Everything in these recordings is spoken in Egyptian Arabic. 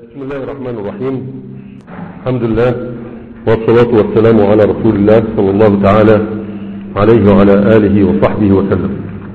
بسم الله الرحمن الرحيم الحمد لله والصلاة والسلام على رسول الله صلى الله تعالى عليه وعلى آله وصحبه وسلم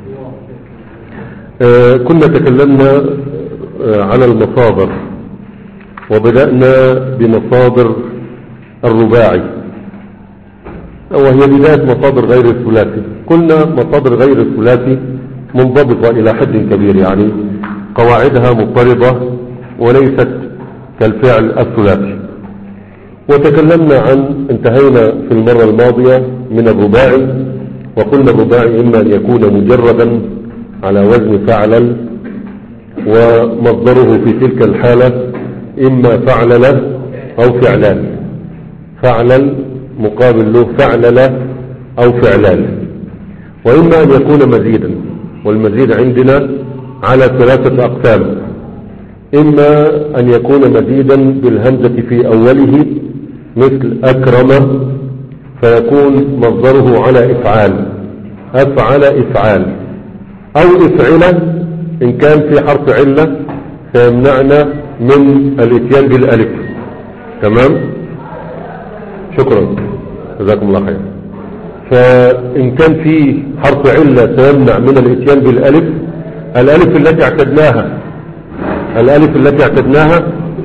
آه كنا تكلمنا آه على المصادر وبدأنا بمصادر الرباعي وهي بداية مصادر غير الثلاثي قلنا مصادر غير الثلاثي منضبطة إلى حد كبير يعني قواعدها مضطردة وليست كالفعل الثلاثي وتكلمنا عن انتهينا في المرة الماضية من الرباعي وقلنا الرباعي إما أن يكون مجردا على وزن فعلل ومصدره في تلك الحالة إما فعلل أو فعلان فعلل مقابل له فعلل أو فعلان وإما أن يكون مزيدا والمزيد عندنا على ثلاثة أقسام إما أن يكون مزيدا بالهمزة في أوله مثل أكرم فيكون مصدره على إفعال أفعل إفعال أو إفعل إن كان في حرف علة فيمنعنا من الاتيان بالألف تمام شكرا جزاكم الله خير فإن كان في حرف علة سيمنع من الاتيان بالألف الألف التي اعتدناها الألف التي اعتدناها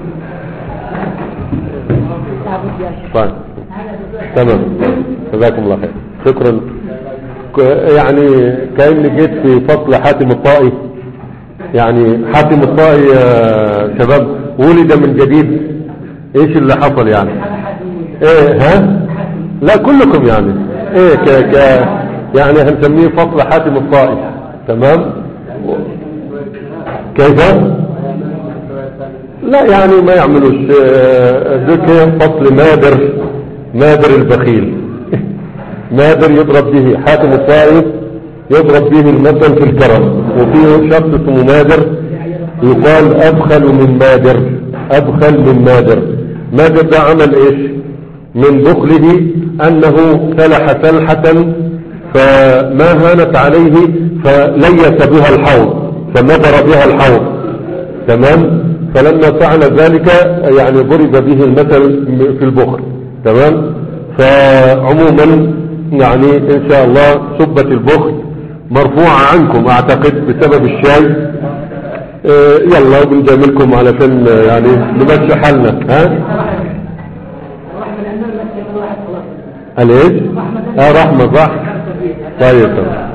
طيب تمام جزاكم الله خير شكرا يعني كأني جيت في فصل حاتم الطائي يعني حاتم الطائي يا شباب ولد من جديد ايش اللي حصل يعني ايه ها لا كلكم يعني ايه ك ك يعني هنسميه فصل حاتم الطائي تمام كيف لا يعني ما يعملوش ذك فصل مادر مادر البخيل مادر يضرب به حاتم الطائف يضرب به المثل في الكرم وفيه شخص اسمه مادر يقال أبخل من مادر أبخل من مادر مادر ده عمل إيش من بخله أنه سلح سلحة فما هانت عليه فليس بها الحوض فنظر بها الحوض تمام فلما فعل ذلك يعني ضرب به المثل في البخل تمام فعموما يعني ان شاء الله سبة البخل مرفوعة عنكم اعتقد بسبب الشاي اه يلا بنجاملكم علشان يعني نمشي حالنا ها الايش اه رحمة صح طيب طيب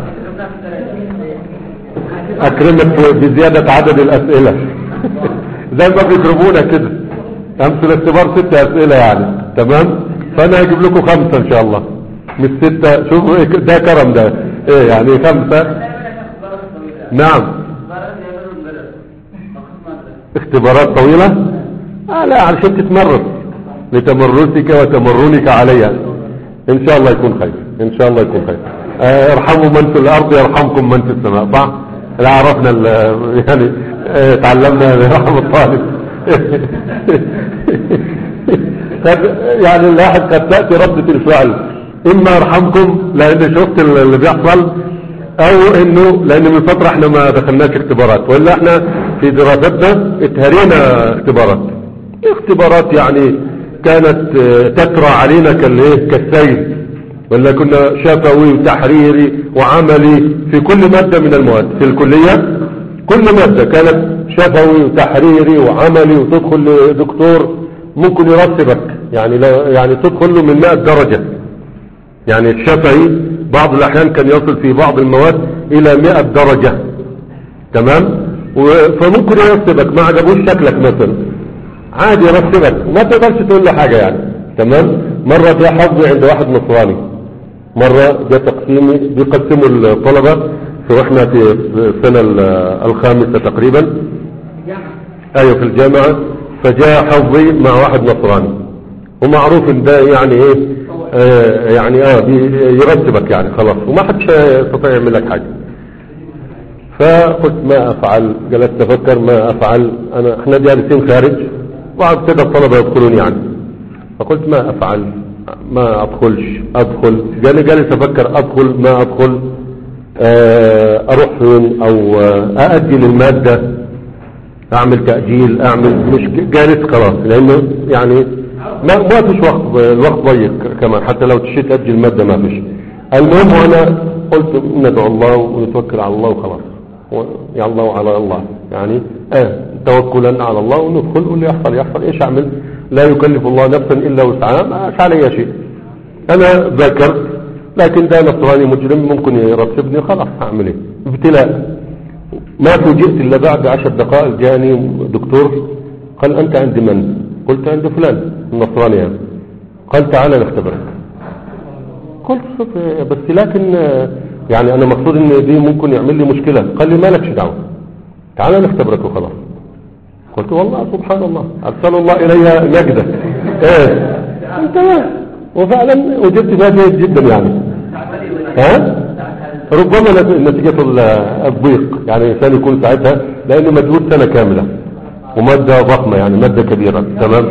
اكرمك بزيادة عدد الاسئلة زي ما بيضربونا كده امس الاختبار ستة اسئلة يعني تمام فانا هجيب لكم خمسة ان شاء الله مش ستة شوفوا إيه ده كرم ده ايه يعني خمسة نعم اختبارات طويلة آه لا علشان تتمرن لتمرسك وتمرنك عليها ان شاء الله يكون خير ان شاء الله يكون خير آه ارحموا من في الارض يرحمكم من في السماء صح لا عرفنا يعني اه تعلمنا رحم الطالب قد يعني الواحد قد تأتي ردة الفعل اما ارحمكم لان شفت اللي بيحصل او انه لان من فترة احنا ما دخلناش اختبارات ولا احنا في دراستنا اتهرينا اختبارات اختبارات يعني كانت تترى علينا كالايه كالسيل ولا كنا شفوي وتحريري وعملي في كل مادة من المواد في الكلية كل مادة كانت شفوي وتحريري وعملي وتدخل لدكتور ممكن يرتبك يعني يعني تدخل له من 100 درجة يعني الشفوي بعض الأحيان كان يصل في بعض المواد إلى 100 درجة تمام فممكن يرتبك ما عجبوش شكلك مثلا عادي يرتبك ما تقدرش تقول له حاجة يعني تمام مرة جاء حظي عند واحد نصراني مرة جاء تقسيمي بيقسموا الطلبة واحنا في السنة الخامسة تقريبا ايوه في الجامعة فجاء حظي مع واحد نصراني ومعروف ان ده يعني ايه آه يعني اه يرتبك يعني خلاص وما حدش يستطيع يعمل لك حاجة فقلت ما افعل جلست افكر ما افعل انا احنا جالسين خارج وبعد كده الطلبة يدخلون يعني فقلت ما افعل ما ادخلش ادخل جالي جالس افكر ادخل ما ادخل اروح فين او اادي للمادة اعمل تأجيل اعمل مش جالس خلاص لانه يعني ما ما فيش وقت الوقت ضيق كمان حتى لو تشي تأجل مادة ما فيش المهم وانا قلت ندعو الله ونتوكل على الله وخلاص و- يا الله وعلى الله يعني اه توكلا على الله وندخل واللي يحصل يحصل ايش اعمل لا يكلف الله نفسا الا وسعها ما فيش علي شيء انا ذكرت لكن ده نصراني مجرم ممكن يرتبني خلاص هعمل ايه ابتلاء ما فوجئت الا بعد عشر دقائق جاني دكتور قال انت عند من قلت عند فلان النصراني يعني. قال تعالى نختبرك قلت شوف بس لكن آه، يعني انا مقصود ان دي ممكن يعمل لي مشكلة قال لي مالكش دعوة تعالى نختبرك وخلاص قلت والله سبحان الله ارسل الله الي نجدة ايه انتهى وفعلا وجدت فيها جيد جدا يعني ها ربما نت- نتيجة ال- الضيق يعني الإنسان يكون ساعتها لأنه مجهود سنة كاملة ومادة ضخمة يعني مادة كبيرة تمام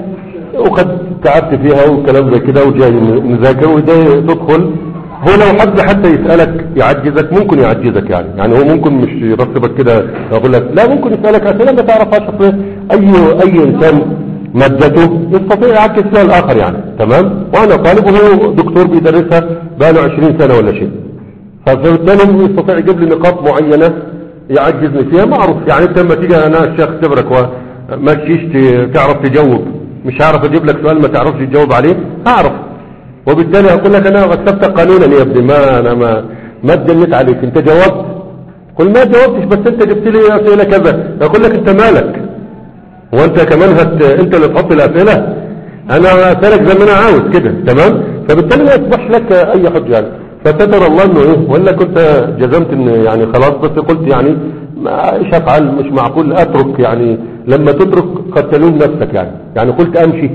وقد تعبت فيها وكلام زي كده وجاي نذاكر وده تدخل هو لو حد حتى يسألك يعجزك ممكن يعجزك يعني يعني هو ممكن مش يرتبك كده يقول لك لا ممكن يسألك أسئلة ما تعرفهاش أصل أي أي إنسان مادته يستطيع يعكس فيها الآخر يعني تمام وأنا طالب وهو دكتور بيدرسها بقاله 20 سنة ولا شيء فبالتالي يستطيع يجيب لي نقاط معينة يعجزني فيها معروف يعني انت لما تيجي انا الشيخ اختبرك وما تجيش ت- تعرف تجاوب مش هعرف اجيب لك سؤال ما تعرفش تجاوب عليه هعرف وبالتالي اقول لك انا غسبت قانونا يا ابني ما انا ما ما اتجنيت عليك انت جاوبت قل ما جاوبتش بس انت جبت لي اسئله كذا اقول لك انت مالك وانت كمان هت انت اللي تحط الاسئله انا اسالك زي ما انا عاوز كده تمام فبالتالي ما يصبحش لك اي حجه يعني فستر الله انه ايه ولا كنت جزمت ان يعني خلاص بس قلت يعني ما ايش افعل مش معقول اترك يعني لما تترك قد تلوم نفسك يعني يعني قلت امشي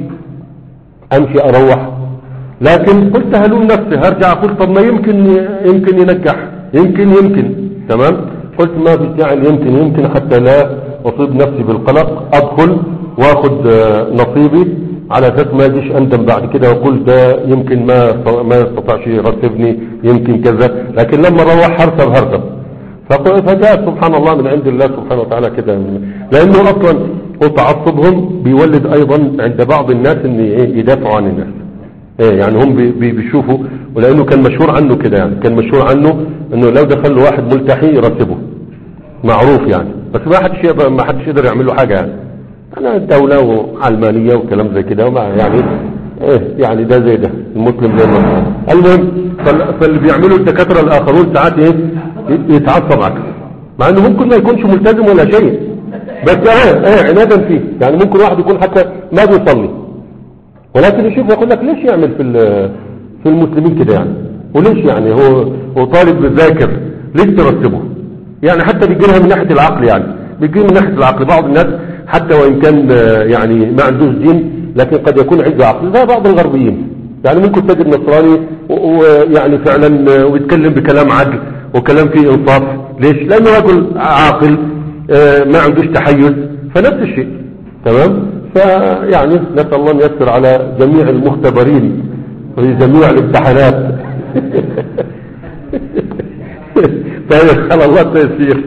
امشي اروح لكن قلت هلوم نفسي هرجع اقول طب ما يمكن يمكن ينجح يمكن يمكن تمام قلت ما في داعي يمكن يمكن حتى لا اصيب نفسي بالقلق ادخل واخد آه، نصيبي على اساس ما اجيش اندم بعد كده واقول ده يمكن ما ما يستطيعش يرتبني يمكن كذا لكن لما اروح هرتب هرتب فق- فجاء سبحان الله من عند الله سبحانه وتعالى كده لانه اصلا وتعصبهم بيولد ايضا عند بعض الناس ان إيه يدافعوا عن الناس ايه يعني هم بي- بي- بيشوفوا ولانه كان مشهور عنه كده يعني كان مشهور عنه انه لو دخل له واحد ملتحي يرتبه معروف يعني بس ما حدش يقدر ما حدش يقدر يعمل له حاجه يعني انا الدوله وعلمانيه وكلام زي كده وما يعني ايه يعني ده زي ده المسلم زي المسلم المهم فال- فاللي بيعملوا الدكاتره الاخرون ساعات ايه ي- يتعصب عكس مع انه ممكن ما يكونش ملتزم ولا شيء بس اه اه عنادا فيه يعني ممكن واحد يكون حتى ما بيصلي ولكن يشوف يقول لك ليش يعمل في ال- في المسلمين كده يعني وليش يعني هو هو طالب بذاكر ليش ترتبه يعني حتى بيجي لها من ناحيه العقل يعني بيجي من ناحيه العقل بعض الناس حتى وان كان آه، يعني ما عندوش دين لكن قد يكون عنده عقل زي بعض الغربيين يعني ممكن تجد نصراني و- ويعني فعلا آه، ويتكلم بكلام عدل وكلام فيه انصاف ليش لانه رجل عاقل آه، ما عندوش تحيز فنفس الشيء تمام فيعني نسأل الله أن يسر على جميع المختبرين في جميع الامتحانات فيسأل الله التيسير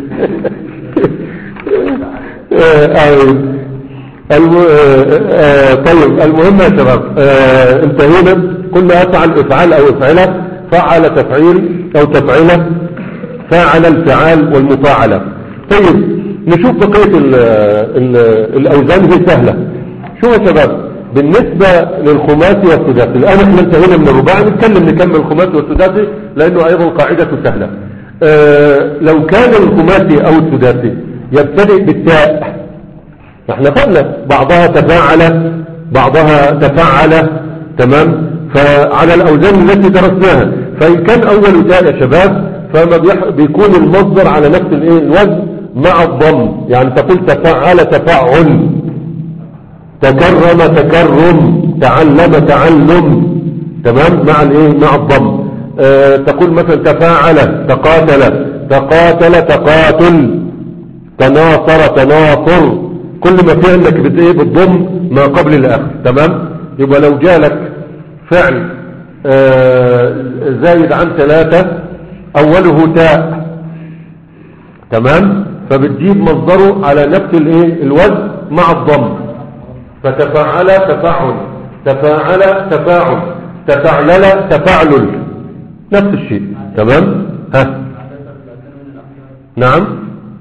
آه، آمين الم... آه، آه، طيب المهم يا شباب آه، انتهينا قلنا افعل افعال او افعله فعل تفعيل او تفعيله فاعل الفعال والمفاعلة طيب نشوف بقية ال ال الأوزان هي سهلة شو يا شباب بالنسبة للخماسي والسداسي الآن احنا انتهينا من الرباعي نتكلم نكمل الخماسي والسداسي لأنه أيضا قاعدة سهلة اه لو كان الخماسي أو السداسي يبتدئ بالتاء احنا قلنا بعضها تفاعل بعضها تفعل تمام فعلى الأوزان التي درسناها فإن كان أول تاء يا شباب فما بيح... بيكون المصدر على نفس الايه الوزن مع الضم يعني تقول تفعل تفعل تكرم تكرم تعلم تعلم تمام مع الايه مع الضم آه تقول مثلا تفاعل تقاتل تقاتل تقاتل تناصر تناصر كل ما فيه انك بت ايه بتضم ما قبل الاخر تمام يبقى لو جالك فعل آه زايد عن ثلاثة اوله تاء تمام فبتجيب مصدره على نفس الايه الوزن مع الضم فتفاعل تفاعل تفاعل تفاعل تفاعلل تفاعلل نفس الشيء تمام ها نعم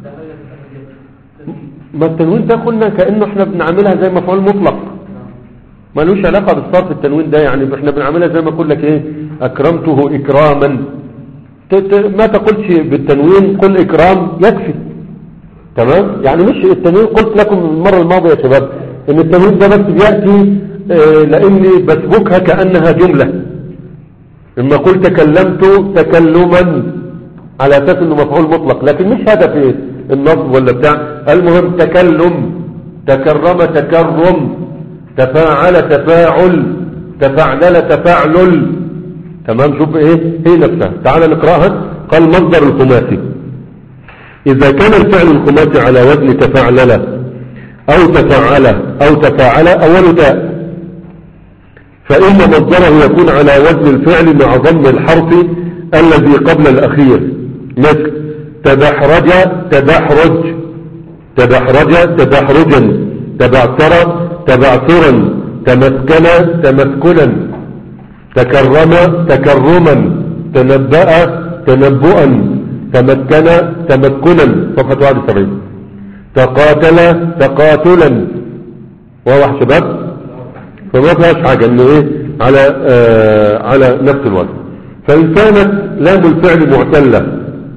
ما التنوين ده قلنا كأنه احنا بنعملها زي مفعول مطلق ملوش علاقة بالصرف التنوين ده يعني احنا بنعملها زي ما اقول لك ايه اكرمته اكراما ت- ت- ما تقولش بالتنوين قل اكرام يكفي تمام يعني مش التنوين قلت لكم المرة الماضية يا شباب ان التنوين ده بس بيأتي اه لاني بسبكها كأنها جملة اما قلت تكلمت تكلما على اساس انه مفعول مطلق لكن مش هدف ايه النصب ولا بتاع المهم تكلم تكرم تكرم تفاعل تفاعل تفاعلل تفاعلل تمام شوف ايه هي نفسها تعال نقراها قال مصدر الخماسي اذا كان الفعل الخماسي على وزن تفاعلل او تفاعل او تفاعل اول تاء فإن مصدره يكون على وزن الفعل مع ضم الحرف الذي قبل الأخير مثل تدحرج تدحرج تدحرج تدحرجا تبعثر تبعثرا تمسكن تمسكنا تكرم تكرما تنبأ تنبؤا تمكن تمكنا صفحة 71 تقاتل تقاتلا واضح شباب فما فيهاش حاجة انه ايه على آه على نفس الوزن فان كانت لام الفعل معتلة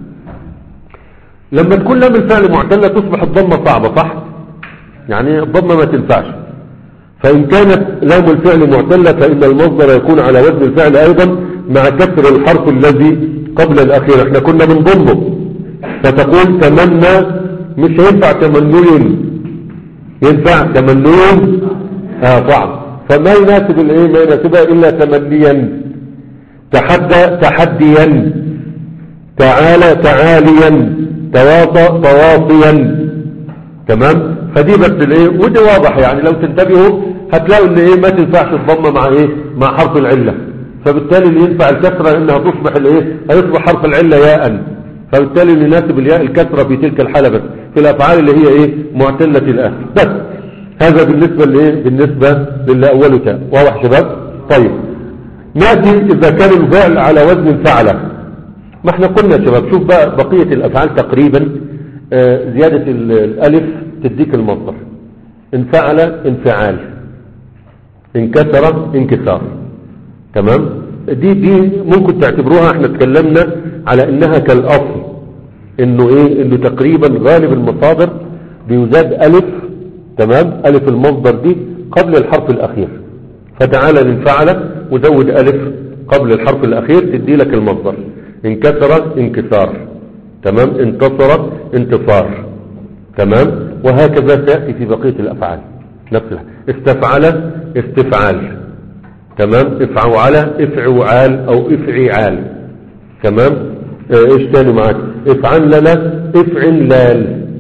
لما تكون لام الفعل معتلة تصبح الضمة صعبة صح يعني الضمة ما تنفعش فان كانت لام الفعل معتلة فان المصدر يكون على وزن الفعل ايضا مع كسر الحرف الذي قبل الاخير احنا كنا بنضمه فتقول تمنى مش هينفع تمني ينفع تمني اه صعب فما يناسب الايه ما يناسبها الا تمنيا تحدى تحديا تعالى تعاليا تواطى تواطيا تمام فدي بس الايه ودي واضح يعني لو تنتبهوا هتلاقوا ان ايه ما تنفعش الضمه مع ايه مع حرف العله فبالتالي اللي ينفع الكسره انها تصبح الايه هيصبح حرف العله ياء فبالتالي اللي يناسب الياء الكسره في تلك الحاله بس في الافعال اللي هي ايه معتله الاخر بس هذا بالنسبة لإيه بالنسبة للي أوله تاء واضح شباب طيب نأتي إذا كان الفعل على وزن الفعلة ما احنا قلنا يا شباب شوف بقى بقية الأفعال تقريبا آه زيادة الألف تديك المصدر انفعل انفعال انكسر انكسار تمام دي دي ممكن تعتبروها احنا اتكلمنا على انها كالأصل انه ايه انه تقريبا غالب المصادر بيزاد ألف تمام ألف المصدر دي قبل الحرف الأخير فتعالى للفعل وزود ألف قبل الحرف الأخير تدي لك المصدر انكسر انكسار تمام انتصر انتصار تمام وهكذا تأتي في بقية الأفعال نفس استفعل استفعال تمام افعوعل افعوعال أو افعيعال تمام اه ايش تاني معاك افعنلل افعنلال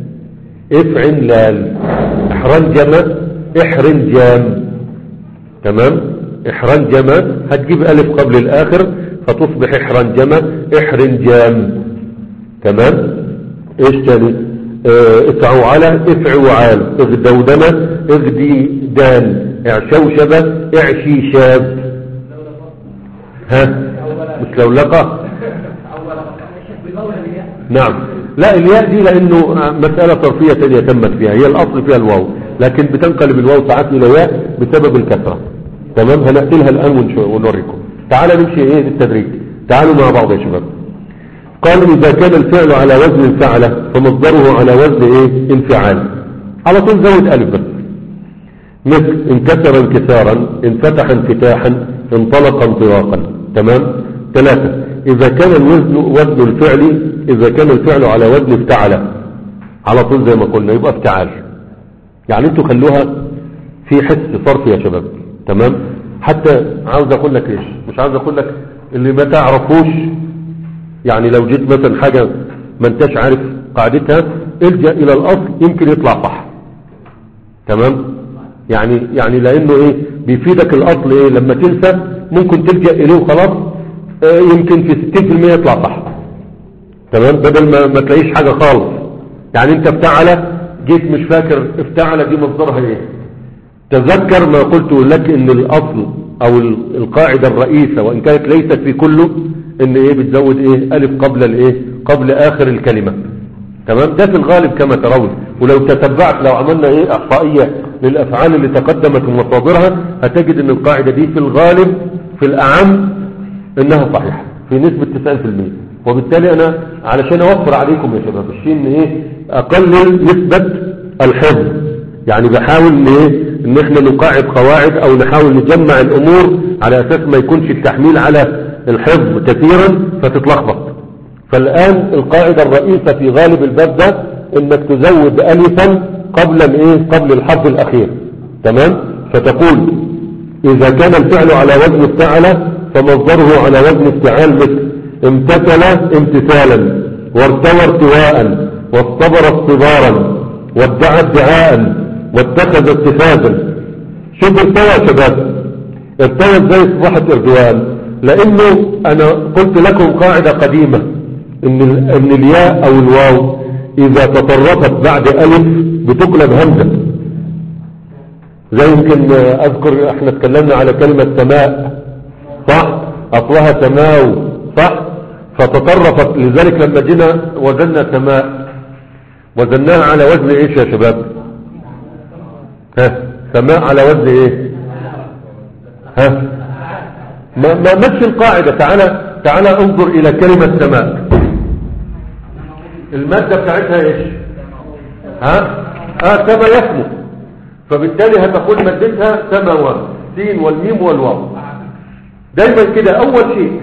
افعنلال احرنجم احرنجام تمام احرنجم هتجيب الف قبل الاخر فتصبح احرنجم احرنجام تمام ايش تاني اه افعوا على افعوا عال اغدودن اغدي دان اعشوشب اعشي شاب ها مش لولقة نعم لا الياء دي لانه مسألة صرفية تانية تمت فيها هي الاصل فيها الواو لكن بتنقلب الواو ساعات الى ياء بسبب الكثرة تمام هنأتي لها الان ونوريكم تعالى نمشي ايه بالتدريج تعالوا مع بعض يا شباب قال اذا كان الفعل على وزن الفعلة فمصدره على وزن ايه انفعال على طول زود الف بس مثل انكسر انكسارا انفتح انفتاحا انطلق انطلاقا تمام ثلاثة إذا كان الوزن وزن الفعل إذا كان الفعل على وزن افتعل على طول زي ما قلنا يبقى افتعال يعني انتوا خلوها في حس صرف يا شباب تمام حتى عاوز اقول لك ايش مش عاوز اقول لك اللي ما تعرفوش يعني لو جيت مثلا حاجة ما انتش عارف قاعدتها الجأ الى الاصل يمكن يطلع صح تمام يعني يعني لانه ايه بيفيدك الاصل ايه لما تنسى ممكن تلجأ اليه وخلاص اه يمكن في 60% يطلع صح تمام بدل ما, ما تلاقيش حاجة خالص يعني انت افتعل جيت مش فاكر افتعل دي مصدرها ايه تذكر ما قلت لك ان الاصل او القاعدة الرئيسة وان كانت ليست في كله ان ايه بتزود ايه الف قبل الايه قبل اخر الكلمة تمام ده في الغالب كما ترون ولو تتبعت لو عملنا ايه احصائية للافعال اللي تقدمت ومصادرها هتجد ان القاعدة دي في الغالب في الاعم انها صحيحة في نسبة 90% وبالتالي انا علشان اوفر عليكم يا شباب الشيء ان ايه اقلل نسبة الحفظ يعني بحاول ان ايه ان احنا نقاعد قواعد او نحاول نجمع الامور على اساس ما يكونش التحميل على الحفظ كثيرا فتتلخبط فالان القاعدة الرئيسة في غالب الباب ده انك تزود الفا قبل الايه قبل الحرف الاخير تمام فتقول اذا كان الفعل على وزن افتعل فمصدره على وزن افتعال مثل امتثل امتثالا وارتوى ارتواء واصطبر اصطبارا وادعى ادعاء واتخذ اتخاذا شوف ارتوى يا شباب ارتوى ازاي اصبحت ارتواء لانه انا قلت لكم قاعدة قديمة ان, ان الياء او الواو اذا تطرفت بعد الف بتقلب همزة زي يمكن اذكر احنا اتكلمنا على كلمة سماء صح اصلها سماو صح فتطرفت لذلك لما جينا وزننا سماء وزناها على وزن ايش يا شباب ها سماء على وزن ايه ها ما ما مش القاعدة تعالى تعالى انظر الى كلمة سماء المادة بتاعتها ايش ها اه سما يسمو فبالتالي هتقول مادتها سماوات سين والميم والواو دايما كده اول شيء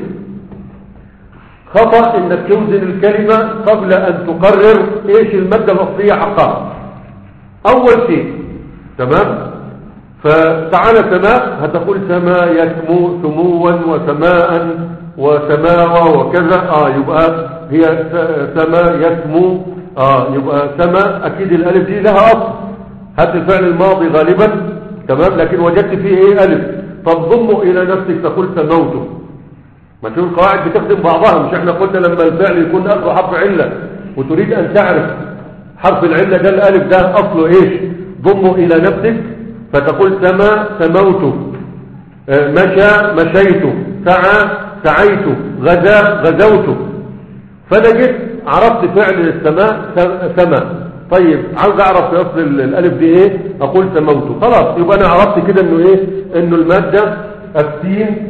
خطأ انك توزن الكلمة قبل ان تقرر ايش المادة الاصلية حقها اول شيء تمام فتعالى سماء هتقول سماء يسمو سموا وسماء وسماوة وكذا اه يبقى هي سماء يسمو اه يبقى سماء اكيد الالف دي لها اصل هات الفعل الماضي غالبا تمام لكن وجدت فيه ايه الف فانضم الى نفسك تقول سموته ما تقول القواعد بتخدم بعضها مش احنا قلنا لما الفعل يكون اخر حرف عله وتريد ان تعرف حرف العله ده الالف ده اصله ايش ضمه الى نفسك فتقول سما سموت مشى مشيت سعى سعيت غزا غزوت فانا جيت عرفت فعل السماء سما طيب عاوز اعرف في اصل الالف دي ايه اقول سموت خلاص يبقى انا عرفت كده انه ايه انه الماده السين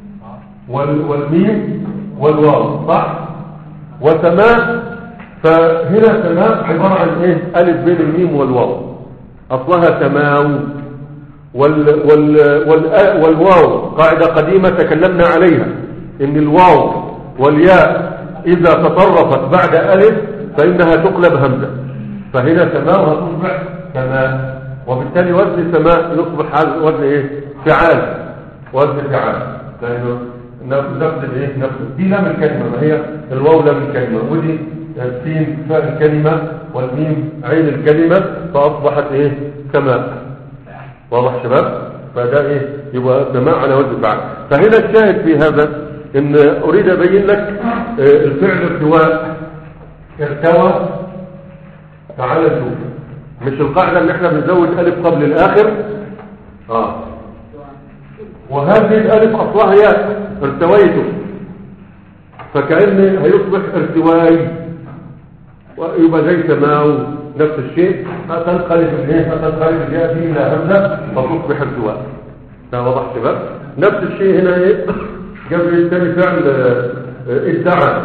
والميم والواو صح وسماء فهنا سماء عباره عن ايه الف بين الميم والواو اصلها سماو وال وال وال والواو قاعدة قديمة تكلمنا عليها ان الواو والياء اذا تطرفت بعد الف فانها تقلب همزة فهنا سماء هتصبح سماء وبالتالي وزن سماء يصبح على وزن ايه فعال وزن فعال لانه نفس الايه نفس دي لام الكلمة ما هي الواو لام الكلمة ودي السين فاء الكلمة والميم عين الكلمة فاصبحت ايه سماء واضح شباب فده ايه يبقى سماع على وجه فعل فهنا الشاهد في هذا ان اريد ابين لك الفعل ارتواء ارتوى تعال نشوف مش القاعدة ان احنا بنزود الف قبل الاخر اه وهذه الالف اصلها ياء ارتويته فكأن هيصبح ارتواي ويبقى زي سماو نفس الشيء هتنقلب الايه هتنقلب الياء دي الى همزه فتصبح ارتواء ده واضح شباب نفس الشيء هنا ايه قبل الثاني فعل ادعى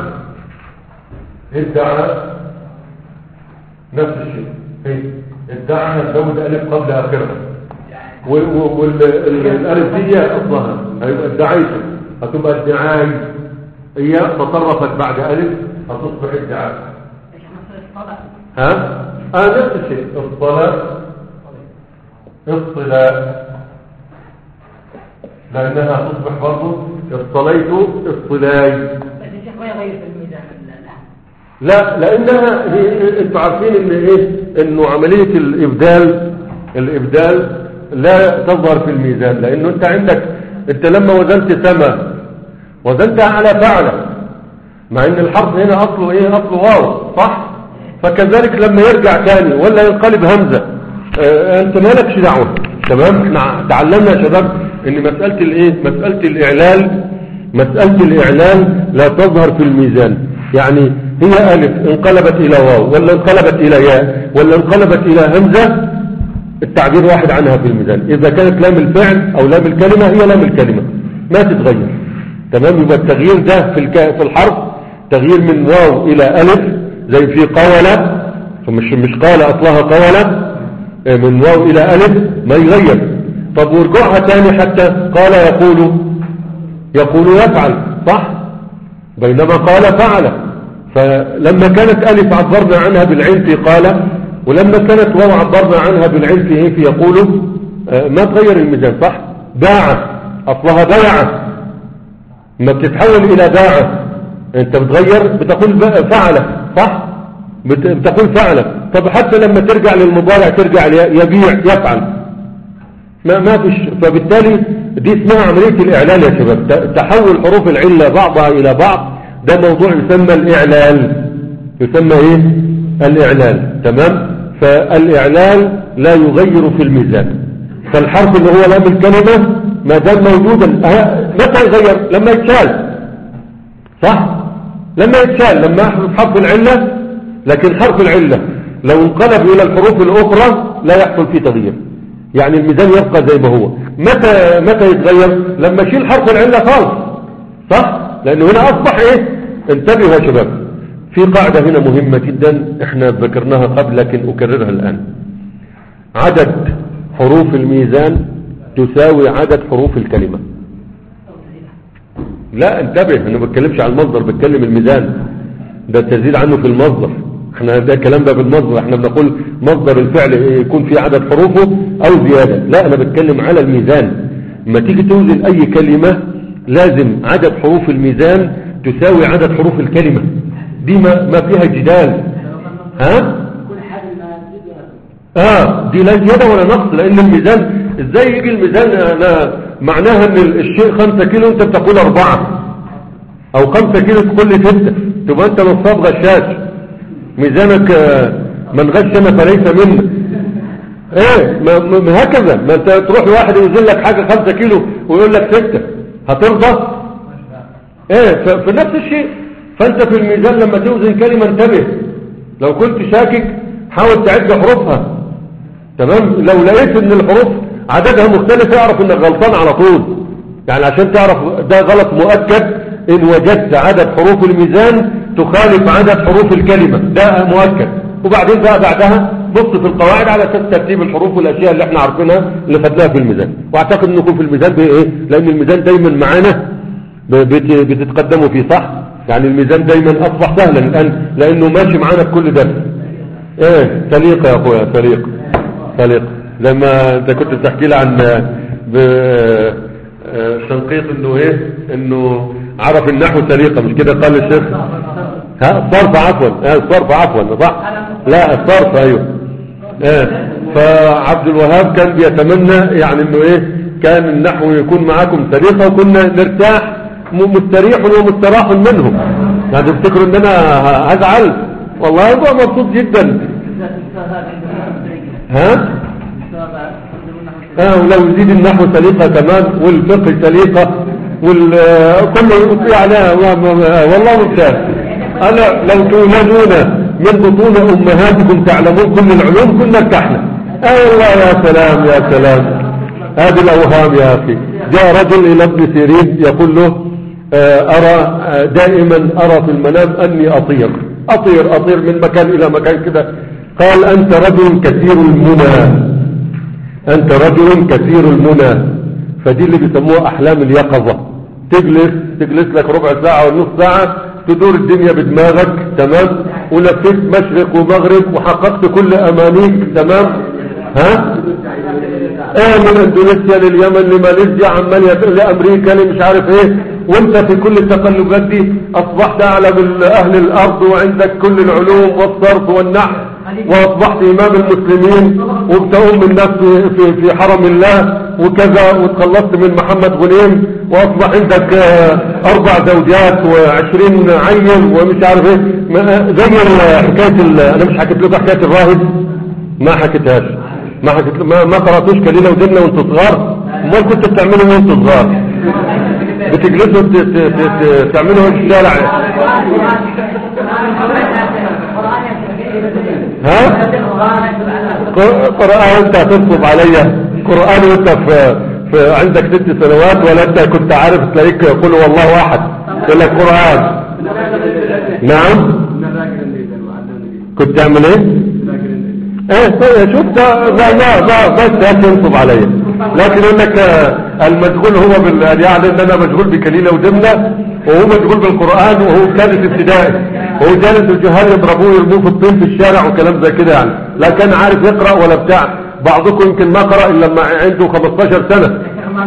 ادعى نفس الشيء ايه ادعى نزود الف قبل اخرها والالف دي اصلها هيبقى ادعيته هتبقى ادعاي هي تطرفت بعد الف هتصبح ادعاء ها اه نفس الشيء الصلاة الصلاة لأنها تصبح برضه اصطليت اصطلاي لا لأنها هي انتوا عارفين ان ايه انه عملية الإبدال الإبدال لا تظهر في الميزان لأنه انت عندك انت لما وزنت سما وزنتها على فعلة مع ان الحرف هنا اصله ايه اصله واو صح فكذلك لما يرجع تاني ولا ينقلب همزة اه انت مالكش دعوة تمام احنا تعلمنا يا شباب ان مسألة الايه مسألة الاعلال مسألة الاعلال لا تظهر في الميزان يعني هي الف انقلبت الى واو ولا انقلبت الى ياء ولا انقلبت الى همزة التعبير واحد عنها في الميزان اذا كانت لام الفعل او لام الكلمة هي لام الكلمة ما تتغير تمام يبقى التغيير ده في الك... في الحرف تغيير من واو الى الف زي في قولة مش مش قال اصلها قولة من واو الى الف ما يغير طب ورجوعها تاني حتى قال يقول يقول يفعل صح بينما قال فعل فلما كانت الف عبرنا عنها بالعين في قال ولما كانت واو عبرنا عنها بالعين في ايه في يقول ما تغير الميزان صح باع اصلها بيع ما بتتحول الى باع انت بتغير بتقول فعل صح بتقول فعل طب حتى لما ترجع للمضارع ترجع يبيع يفعل ما ما فيش فبالتالي دي اسمها عملية الإعلال يا شباب تحول حروف العلة بعضها إلى بعض ده موضوع يسمى الإعلال يسمى إيه الإعلال تمام فالإعلال لا يغير في الميزان فالحرف اللي هو لام الكلمة ما دام موجودا متى يغير لما يتشال صح لما يتشال لما يحدث حرف العلة لكن حرف العلة لو انقلب إلى الحروف الأخرى لا يحصل فيه تغيير يعني الميزان يبقى زي ما هو متى متى يتغير لما اشيل حرف العلة خالص صح لأنه هنا أصبح إيه انتبهوا يا شباب في قاعدة هنا مهمة جدا احنا ذكرناها قبل لكن أكررها الآن عدد حروف الميزان تساوي عدد حروف الكلمة لا انتبه انا ما بتكلمش على المصدر بتكلم الميزان ده تزيد عنه في المصدر احنا ده الكلام ده بالمصدر احنا بنقول مصدر الفعل يكون فيه عدد حروفه او زيادة لا انا بتكلم على الميزان ما تيجي توزن اي كلمة لازم عدد حروف الميزان تساوي عدد حروف الكلمة دي ما, ما فيها جدال ها اه دي لا زيادة ولا نقص لان الميزان ازاي يجي الميزان انا معناها ان الشيء خمسة كيلو انت بتقول اربعة او خمسة كيلو تقول لي ستة تبقى انت نصاب غشاش ميزانك من غشنا فليس منا ايه ما ما هكذا ما انت تروح لواحد يوزن لك حاجة خمسة كيلو ويقول لك ستة هترضى ايه في نفس الشيء فانت في الميزان لما توزن كلمة انتبه لو كنت شاكك حاول تعد حروفها تمام لو لقيت ان الحروف عددها مختلف اعرف انك غلطان على طول يعني عشان تعرف ده غلط مؤكد ان وجدت عدد حروف الميزان تخالف عدد حروف الكلمة ده مؤكد وبعدين بقى بعدها بص في القواعد على اساس ترتيب الحروف والاشياء اللي احنا عارفينها اللي خدناها في الميزان واعتقد انكم في الميزان بايه لان الميزان دايما معانا بتتقدموا فيه صح يعني الميزان دايما اصبح سهلا الان لانه ماشي معانا بكل درس ايه سليقة يا اخويا سليقة سليقة لما انت كنت بتحكي لي عن شنقيط انه ايه انه عرف النحو سليقة مش كده قال الشيخ ها الصرف عفوا اه الصرف عفوا صح لا الصرف ايوه ايه فعبد الوهاب كان بيتمنى يعني انه ايه كان النحو يكون معاكم سليقة وكنا نرتاح مستريح ومستراح منهم يعني تفتكروا ان انا هزعل والله ابقى مبسوط جدا ها اه ولو يزيد النحو سليقة كمان والفقه سليقة والكل يعني والله ممتاز انا لو تولدون من بطون امهاتكم تعلمون كل العلوم كنا ارتحنا اي والله يا سلام يا سلام هذه الاوهام يا اخي جاء رجل الى ابن سيرين يقول له ارى دائما ارى في المنام اني اطير اطير اطير من مكان الى مكان كده قال انت رجل كثير المنى انت رجل كثير المنى فدي اللي بيسموها احلام اليقظة تجلس تجلس لك ربع ساعة ونص ساعة تدور الدنيا بدماغك تمام ولفيت مشرق ومغرب وحققت كل امانيك تمام ها ايه من اندونيسيا لليمن لماليزيا عمال لامريكا لمش عارف ايه وانت في كل التقلبات دي اصبحت اعلم اهل الارض وعندك كل العلوم والصرف والنحو واصبحت امام المسلمين وبتقوم الناس في, في, في حرم الله وكذا وتخلصت من محمد غنيم واصبح عندك آه، اربع زوجات وعشرين عين ومش عارف ايه ما- زي ال- حكايه ال- انا مش حكيت لكم حكايه الراهب ما حكيتهاش ما حكيت ما, ما قراتوش كليله ودنه وانتوا صغار امال كنتوا بتعملوا ايه وانتوا صغار بتجلسوا ت- ت- ت- ت- تعملوا ايه في الشارع ها ق- قرآن انت هتنصب عليا قرآن وانت في, في عندك ست سنوات ولا انت كنت عارف تلاقيك يقول والله واحد يقول لك قرآن نعم كنت تعمل ايه ايه طيب شوف ده ده ده ده بس ده تنصب عليا لكن يقول لك آه، المشغول هو بال يعني ان انا مشغول بكليله ودمنه وهو مشغول بالقران وهو ثالث ابتدائي وهو جالس الجهال يضربوه يرموه في الطين في الشارع وكلام زي كده يعني لا كان عارف يقرا ولا بتاع بعضكم يمكن ما قرا الا لما عنده 15 سنه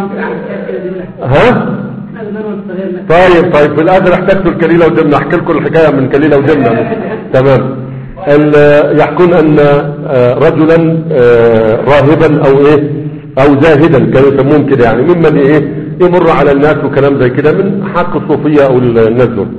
ها طيب طيب في الاخر احتجتوا الكليله ودمنه احكي لكم الحكايه من كليله ودمنه تمام ال- يحكون ان آه، رجلا آه، راهبا او ايه او زاهدا كانوا يسموهم كده يعني ممن ايه يمر على الناس وكلام زي كده من حق الصوفيه او الناس دول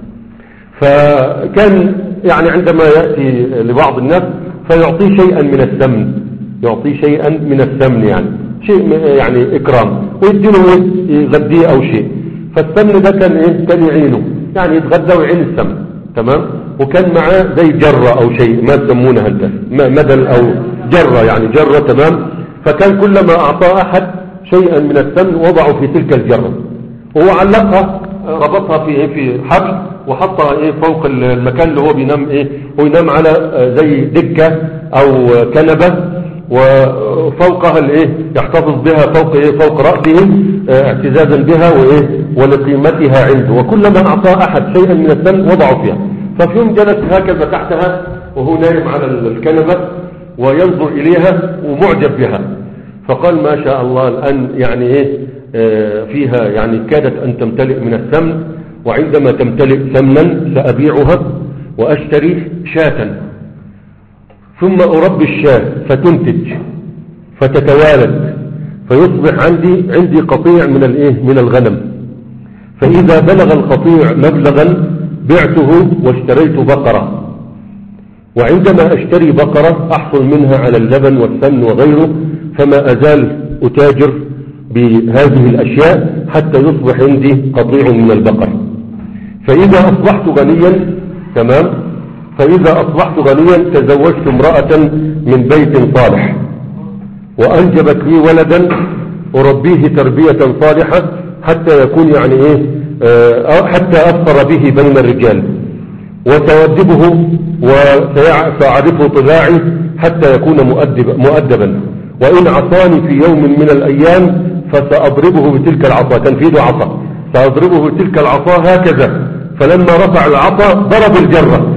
فكان يعني عندما يأتي لبعض الناس فيعطيه شيئا من السمن يعطيه شيئا من السمن يعني شيء م- يعني إكرام ويديله يغذيه أو شيء فالسمن ده كان إيه كان يعينه يعني يتغذى ويعين السمن تمام وكان معاه زي جرة أو شيء ما تسمونها أنت م- مدل أو جرة يعني جرة تمام فكان كلما أعطى أحد شيئا من السمن وضعه في تلك الجرة وهو علقها ربطها في ايه في حبل وحطها ايه فوق المكان اللي هو بينام ايه هو ينام على آه، زي دكة او كنبة وفوقها الايه يحتفظ بها فوق ايه فوق رأسه آه، اعتزازا بها وايه ولقيمتها عنده وكلما اعطى احد شيئا من الدم وضعه فيها ففي يوم جلس هكذا تحتها وهو نايم على الكنبة وينظر اليها ومعجب بها فقال ما شاء الله الآن يعني إيه آه، فيها يعني كادت أن تمتلئ من السمن وعندما تمتلئ سمنا سأبيعها وأشتري شاة ثم أربي الشاة فتنتج فتتوالد فيصبح عندي عندي قطيع من الايه من الغنم فإذا بلغ القطيع مبلغا بعته واشتريت بقرة وعندما أشتري بقرة أحصل منها على اللبن والسمن وغيره فما أزال أتاجر بهذه الأشياء حتى يصبح عندي قطيع من البقر فإذا أصبحت غنيا تمام فإذا أصبحت غنيا تزوجت امرأة من بيت صالح وأنجبت لي ولدا أربيه تربية صالحة حتى يكون يعني إيه آه، حتى أفطر به بين الرجال وسأؤدبه وسأعرفه طباعي حتى يكون مؤدب مؤدبا وإن عصاني في يوم من الأيام فسأضربه بتلك العصا كان في يده عصا سأضربه بتلك العصا هكذا فلما رفع العصا ضرب الجرة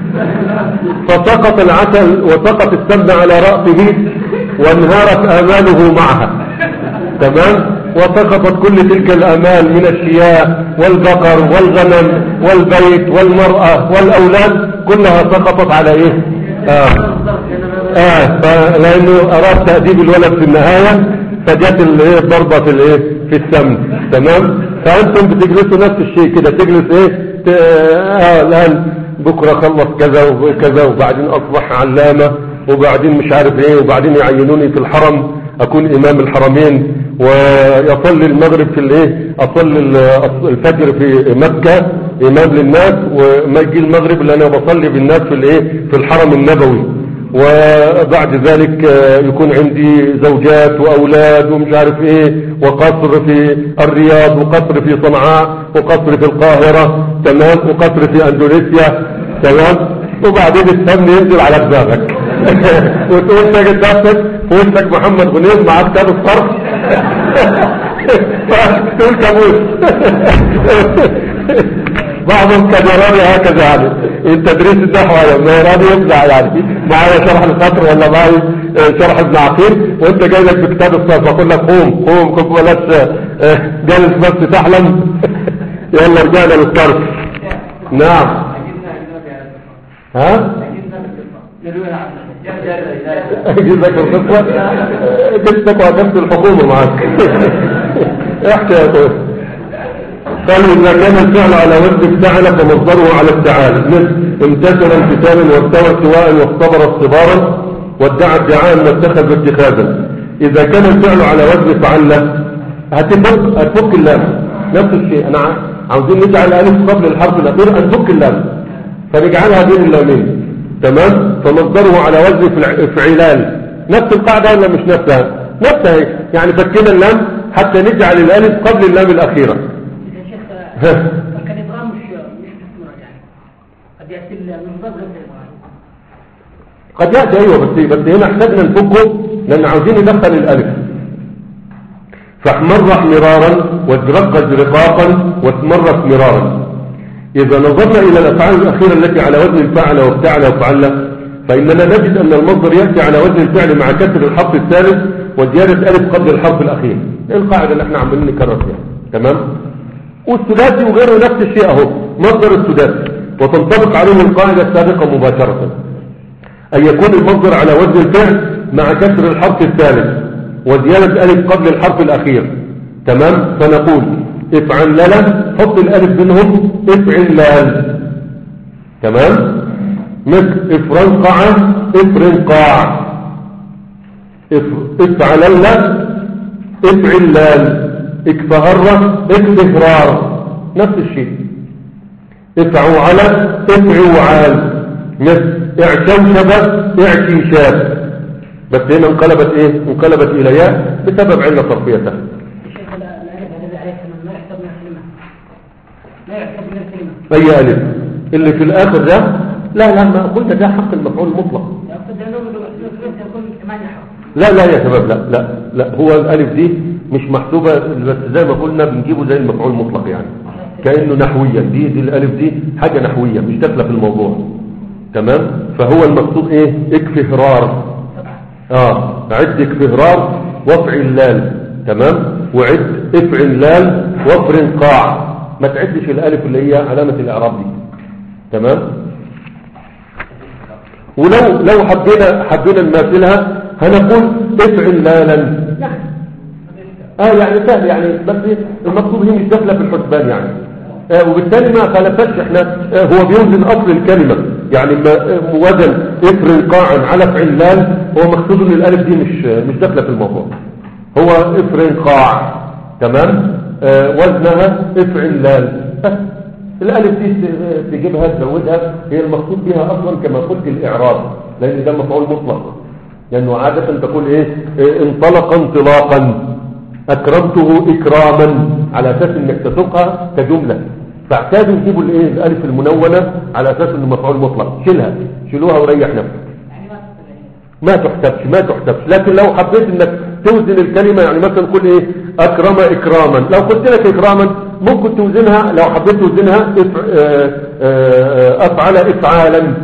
فسقط العسل وسقط السمن على رأسه وانهارت آماله معها تمام وسقطت كل تلك الآمال من الشياء والبقر والغنم والبيت والمرأة والأولاد كلها سقطت على إيه آه. آه ف- لأنه أراد تأديب الولد في النهاية فجت الايه الضربة في الايه في السمن تمام فأنتم بتجلسوا نفس الشيء كده تجلس ايه ت... آه الآن بكرة خلص كذا وكذا وبعدين أصبح علامة وبعدين مش عارف ايه وبعدين يعينوني في الحرم أكون إمام الحرمين ويصلي المغرب في الايه أصلي ال- الفجر في مكة إمام للناس وما يجي المغرب اللي أنا بصلي بالناس في الايه في الحرم النبوي وبعد ذلك آه، يكون عندي زوجات وأولاد ومش عارف ايه وقصر في الرياض وقصر في صنعاء وقصر في القاهرة تمام وقصر في أندونيسيا تمام وبعدين السمن ينزل على دماغك وتقول تجد نفسك في وشك محمد غنيم مع كتاب الصرف تقول كابوس بعضهم كان يراني هكذا يعني التدريس النحو ما يراني يفزع يعني معايا شرح القطر ولا معايا آه، شرح ابن عقيل وانت جاي لك بكتاب الصرف اقول لك قوم قوم كنت بلاش آه، جالس بس تحلم يلا رجعنا للصرف نعم ها جزاك الخطوة جبتك وعجبت الحكومة معاك احكي يا اخوي قالوا إذا كان الفعل على وزن افتعل فمصدره على افتعال مثل امتثل امتثالا واستوى استواء واختبر اختبارا وادعى ادعاء واتخذ اتخاذا إذا كان الفعل على وزن فعل هتفك هتفك اللام نفس الشيء أنا ع- عاوزين نجعل الألف قبل الحرف الأخير هنفك اللام فنجعلها بين اللامين تمام فمصدره على وزن فع- فعلان نفس القاعدة ولا مش نفسها نفسها هي. يعني فكنا اللام حتى نجعل الألف قبل اللام الأخيرة يا شيخ ها. كان إبرام مش مش في يعني قد يأتي المنظر غير الإبرام قد يأتي أيوة بس بس هنا احتاجنا نفكه لأن عاوزين ندخل الألف فاحمر احمرارا وازرق ازرقاقا واسمرت مرارا إذا نظرنا إلى الأفعال الأخيرة التي على وزن فعل وابتعل وفعل فإننا نجد أن المصدر يأتي على وزن الفعل مع كسر الحرف الثالث وزيادة ألف قبل الحرف الأخير إيه القاعدة اللي احنا عمالين نكرر فيها تمام والسداسي وغيره نفس الشيء أهو مصدر السداسي وتنطبق عليه القاعدة السابقة مباشرة أن يكون المصدر على وزن الفعل مع كسر الحرف الثالث وزيادة ألف قبل الحرف الأخير تمام فنقول افعل لنا حط الألف بينهم افعل تمام مثل افرنقع افرنقاع اف- افعلن افعلان اكفهر اكفهرار نفس الشيء افعوا على افعوا عال مثل اعشوشب اعشيشاب بس هنا انقلبت ايه انقلبت الى ياء بسبب علة صرفيتها الشيخ لا لا يعرف الذي عليه السلام ما يحسب من الكلمة لا يحسب من الكلمة اي الف اللي في الاخر ده لا لا ما قلت ده حق المفعول المطلق يقصد أنه الثلث يكون ثمانية حرف لا لا يا شباب لا لا لا هو الالف دي مش محسوبة بس زي ما قلنا بنجيبه زي المفعول المطلق يعني كأنه نحويا دي, دي الالف دي حاجة نحوية مش داخله في الموضوع تمام فهو المقصود ايه اكفهرار اه عد اكفهرار وافعل لال تمام وعد افعل لال وافرن قاع ما تعدش الالف اللي هي علامة الاعراب دي تمام ولو لو حبينا حبينا نماثلها هنقول افعل لالا اه يعني سهل يعني بس المقصود هي مش داخله في الحسبان يعني آه وبالتالي ما خالفتش احنا آه هو بيوزن اصل الكلمه يعني ما آه وزن افرن قاعا على فعلان هو مقصود ان الالف دي مش مش داخله في الموضوع هو افرن قاع تمام آه وزنها افعلان بس الالف دي ت- تجيبها تزودها هي المقصود بها اصلا كما قلت الاعراب لان ده مفعول مطلق لانه عاده تقول ايه إيه، انطلق انطلاقا اكرمته اكراما على اساس انك تسوقها كجمله فاعتادوا يجيبوا الايه الالف المنونه على اساس انه مفعول مطلق شيلها شيلوها وريح نفسك يعني ما تحسب يعني ما تحتبش ما تحتبش لكن لو حبيت انك توزن الكلمة يعني مثلا قول ايه اكرم اكراما لو قلت لك اكراما ممكن توزنها لو حبيت توزنها إف- آه، آه، افعل افعالا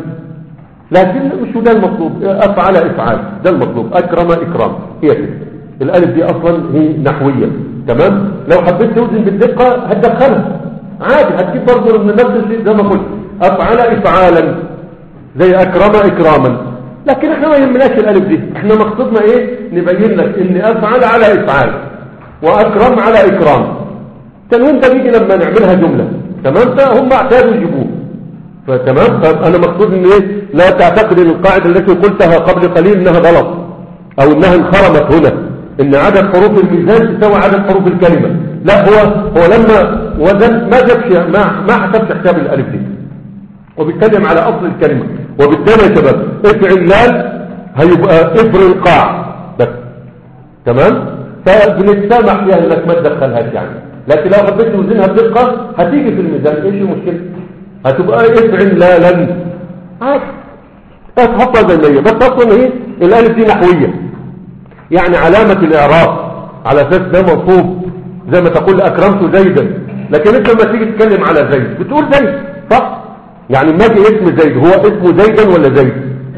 لكن مش ده المطلوب افعل افعال ده المطلوب اكرم اكرام هي كده الالف دي اصلا هي نحوية تمام لو حبيت توزن بالدقة هتدخلها عادي هتجيب برضه من نفس الشيء زي ما قلت افعل افعالا زي اكرم اكراما لكن احنا ما يهمناش الالف دي احنا مقصودنا ايه نبين لك ان افعل على افعال واكرم على اكرام التنوين ده بيجي لما نعملها جملة تمام فهم اعتادوا يجيبوه فتمام فانا مقصود ان ايه لا تعتقد ان القاعدة التي قلتها قبل قليل انها غلط او انها انخرمت هنا ان عدد حروف الميزان تساوي عدد حروف الكلمة لا هو هو لما وزن ما جابش ما ما حسبش حساب الالف دي وبيتكلم على اصل الكلمة وبالتالي يا شباب افعل لال هيبقى افر القاع بس تمام فبنتسامح فيها انك ما تدخلهاش يعني لكن لو حبيت توزنها بدقة هتيجي في الميزان ايش المشكلة هتبقى افعل لالا عادي هتحطها زي ما هي بس اصلا هي الالف دي نحوية يعني علامة الاعراب على اساس ده منصوب زي ما تقول اكرمت زيدا لكن انت لما تيجي تتكلم على زيد بتقول زيد صح يعني ما جه اسم زيد هو اسمه زيدا ولا زيد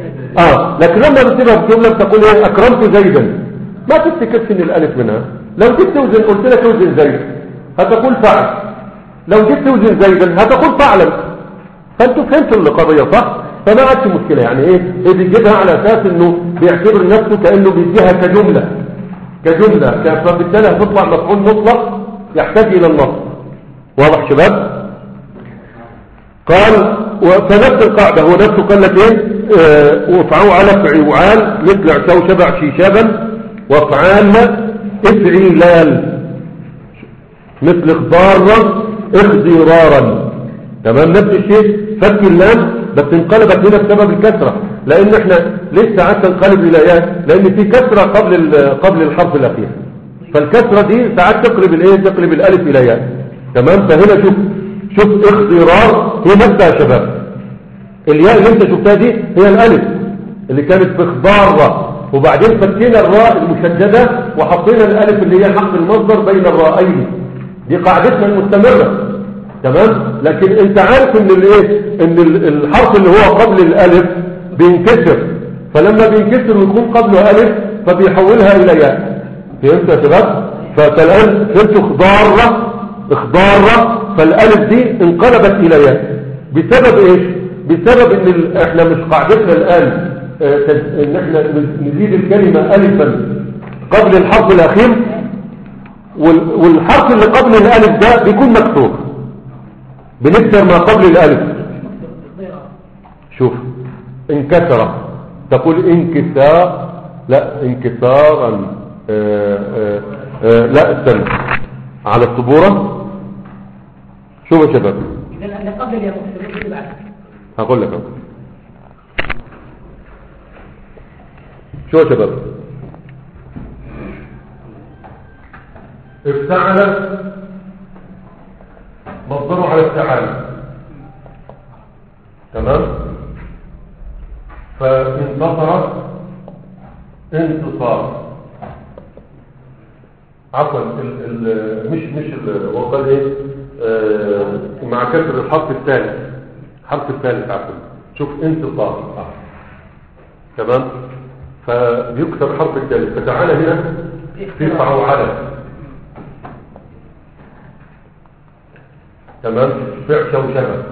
اه لكن لما بتسيبها في جمله بتقول ايه اكرمت زيدا ما تفتكرش ان الالف منها لو جيت توزن قلت لك اوزن زيد هتقول فعل لو جيت توزن زيدا هتقول فعلا فانتوا فهمتوا القضيه صح فما عادش مشكلة يعني ايه إيه بيجيبها على اساس انه بيعتبر نفسه كأنه بيديها كجملة كجملة ك- فبالتالي هتطلع مفعول مطلق يحتاج الى النص واضح شباب قال فنفس القاعدة هو نفسه قال لك ايه آه، وافعوا على فعوال مثل عشو شبع شيشابا وافعال افعلال مثل اخضارا اخضرارا تمام نفس الشيء فك اللام بس انقلبت هنا بسبب الكسرة لان احنا لسه عايز تنقلب الى ايه لان في كسرة قبل ال- قبل الحرف الاخير فالكسرة دي ساعات تقلب الايه تقلب الالف الى ياء تمام فهنا شوف شوف اخضرار هي نفسها يا شباب الياء اللي انت شفتها دي هي الالف اللي كانت في خضار وبعدين فكينا الراء المشددة وحطينا الالف اللي هي حق المصدر بين الرائين دي قاعدتنا المستمرة تمام لكن انت عارف ان الايه ان ال- الحرف اللي هو قبل الالف بينكسر فلما بينكسر ويكون قبله الف فبيحولها الى ياء فهمت يا شباب فالان فهمتوا خضارة خضارة فالالف دي انقلبت الى ياء بسبب ايش بسبب ان ال- احنا مش قاعدتنا الان آه، تز- ان احنا نزيد الكلمة الفا قبل الحرف الاخير وال- والحرف اللي قبل الالف ده بيكون مكسور بنكسر ما قبل الالف شوف انكسر تقول انكسار لا انكسارا آه، آه، آه، لا استنى على السبورة شوف يا شباب إذا اللي قبل الياء اللي بعد هقول لك أهو. شو يا شباب افتعل مصدره على افتعال تمام فانتصر انتصار عفوا ال ال مش مش ال- هو قال ايه آه مع كسر الحرف الثالث الحرف الثالث عفوا شوف انتصار آه. تمام فيكسر الحرف الثالث فتعالى هنا ترفع على تمام فعشة وشبه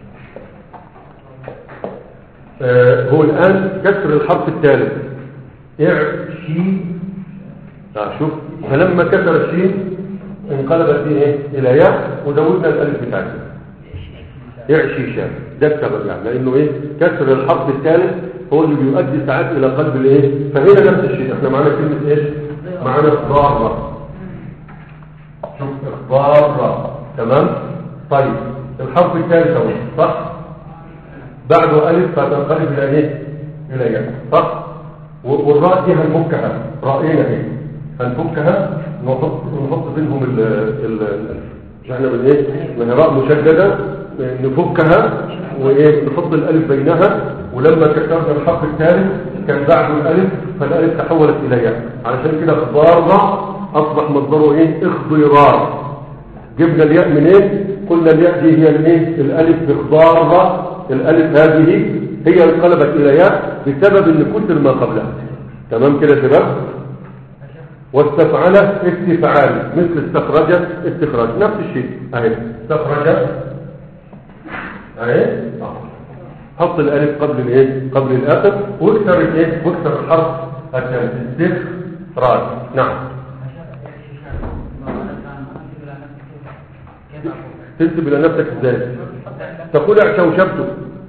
آه هو الآن كسر الحرف الثالث اعشي آه شوف فلما كسر الشين انقلبت دي ايه الى ياء وزودنا الالف بتاعتها يعشي شاب ده السبب يعني لانه ايه كسر الحرف الثالث هو اللي بيؤدي ساعات الى قلب الايه فهنا نفس الشيء احنا معانا كلمه ايش معانا اخبار شوف اخبار تمام طيب الحرف الثالث اهو صح بعده الف فتنقلب الى ايه الى ياء صح و- والراء دي هنفكها راينا ايه هنفكها نحط نحط بينهم ال ال الالف مش احنا من ايه من راء مشدده نفكها وايه نحط الالف بينها ولما كسرنا الحرف الثالث كان بعده الالف فالالف تحولت الى ياء علشان كده ضارة اصبح مصدره ايه اخضرار جبنا الياء منين قلنا الياء دي هي الايه الالف بخضارة الالف هذه هي انقلبت الى ياء بسبب ان كسر ما قبلها تمام كده يا شباب واستفعل استفعال مثل استخرج استخراج نفس الشيء اهي استخرج اهي آه. حط الالف قبل الايه قبل الاخر واكسر الايه واكسر الحرف الثالث استخراج نعم تنسب الى نفسك ازاي تقول اعشوشبته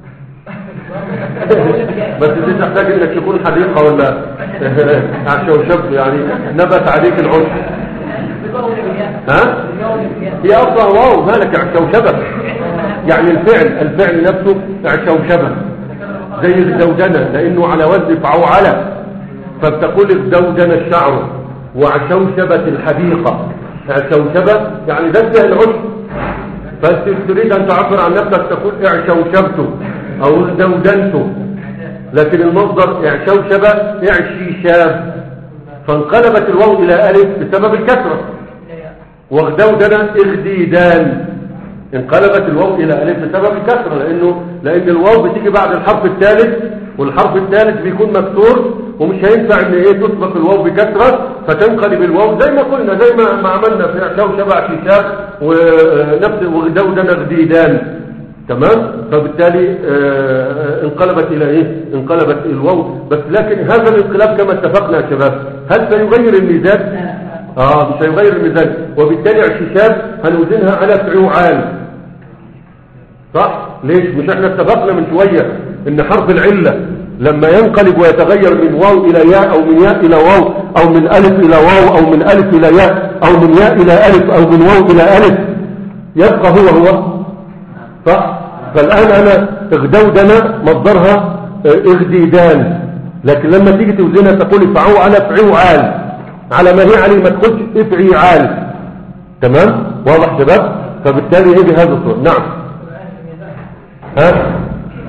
بس دي تحتاج انك تكون حديقه ولا اعشوشبته يعني نبت عليك العرف ها هي اصلا واو مالك اعشوشبه يعني الفعل الفعل نفسه اعشوشبه زي الزوجنه لانه على وزن فعوعله فبتقول الزوجنه الشعر وعشوشبه الحديقه اعشوشبه يعني ده العشب فانت تريد ان تعبر عن نفسك تقول اعشوشبته او ازدودنته لكن المصدر اعشوشبه اعشي شاب فانقلبت الواو الى الف بسبب الكسره واغدودنا اغديدان انقلبت الواو الى الف بسبب الكسره لانه لان الواو بتيجي بعد الحرف الثالث والحرف الثالث بيكون مكسور ومش هينفع ان ايه تسبق الواو بكسره فتنقلب الواو زي ما قلنا زي ما ما عملنا في اعشاو شبع كتاب ونفس وغدودنا غديدان تمام فبالتالي آه، انقلبت الى ايه انقلبت الى الواو بس لكن هذا الانقلاب كما اتفقنا يا شباب هل سيغير الميزان اه مش هيغير الميزان وبالتالي اعششاب هنوزنها على فعوعال صح ليش مش احنا اتفقنا من شوية ان حرف العلة لما ينقلب ويتغير من واو الى ياء او من ياء الى واو او من الف الى واو او من الف الى ياء او من ياء الى الف او من واو الى الف يبقى هو هو صح فالان انا اغدودنا مصدرها اه، اغديدان لكن لما تيجي توزنها تقول افعوا على فعوعال على ما هي عليه ما تقولش افعيعال تمام واضح شباب فبالتالي هي بهذا الصورة نعم ها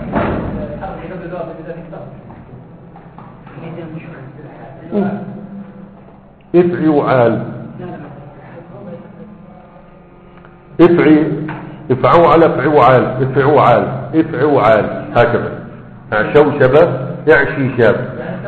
افعي وعال افعي افعوا على افعي وعال افعي وعال افعي وعال هكذا شوشبة يعشي شاب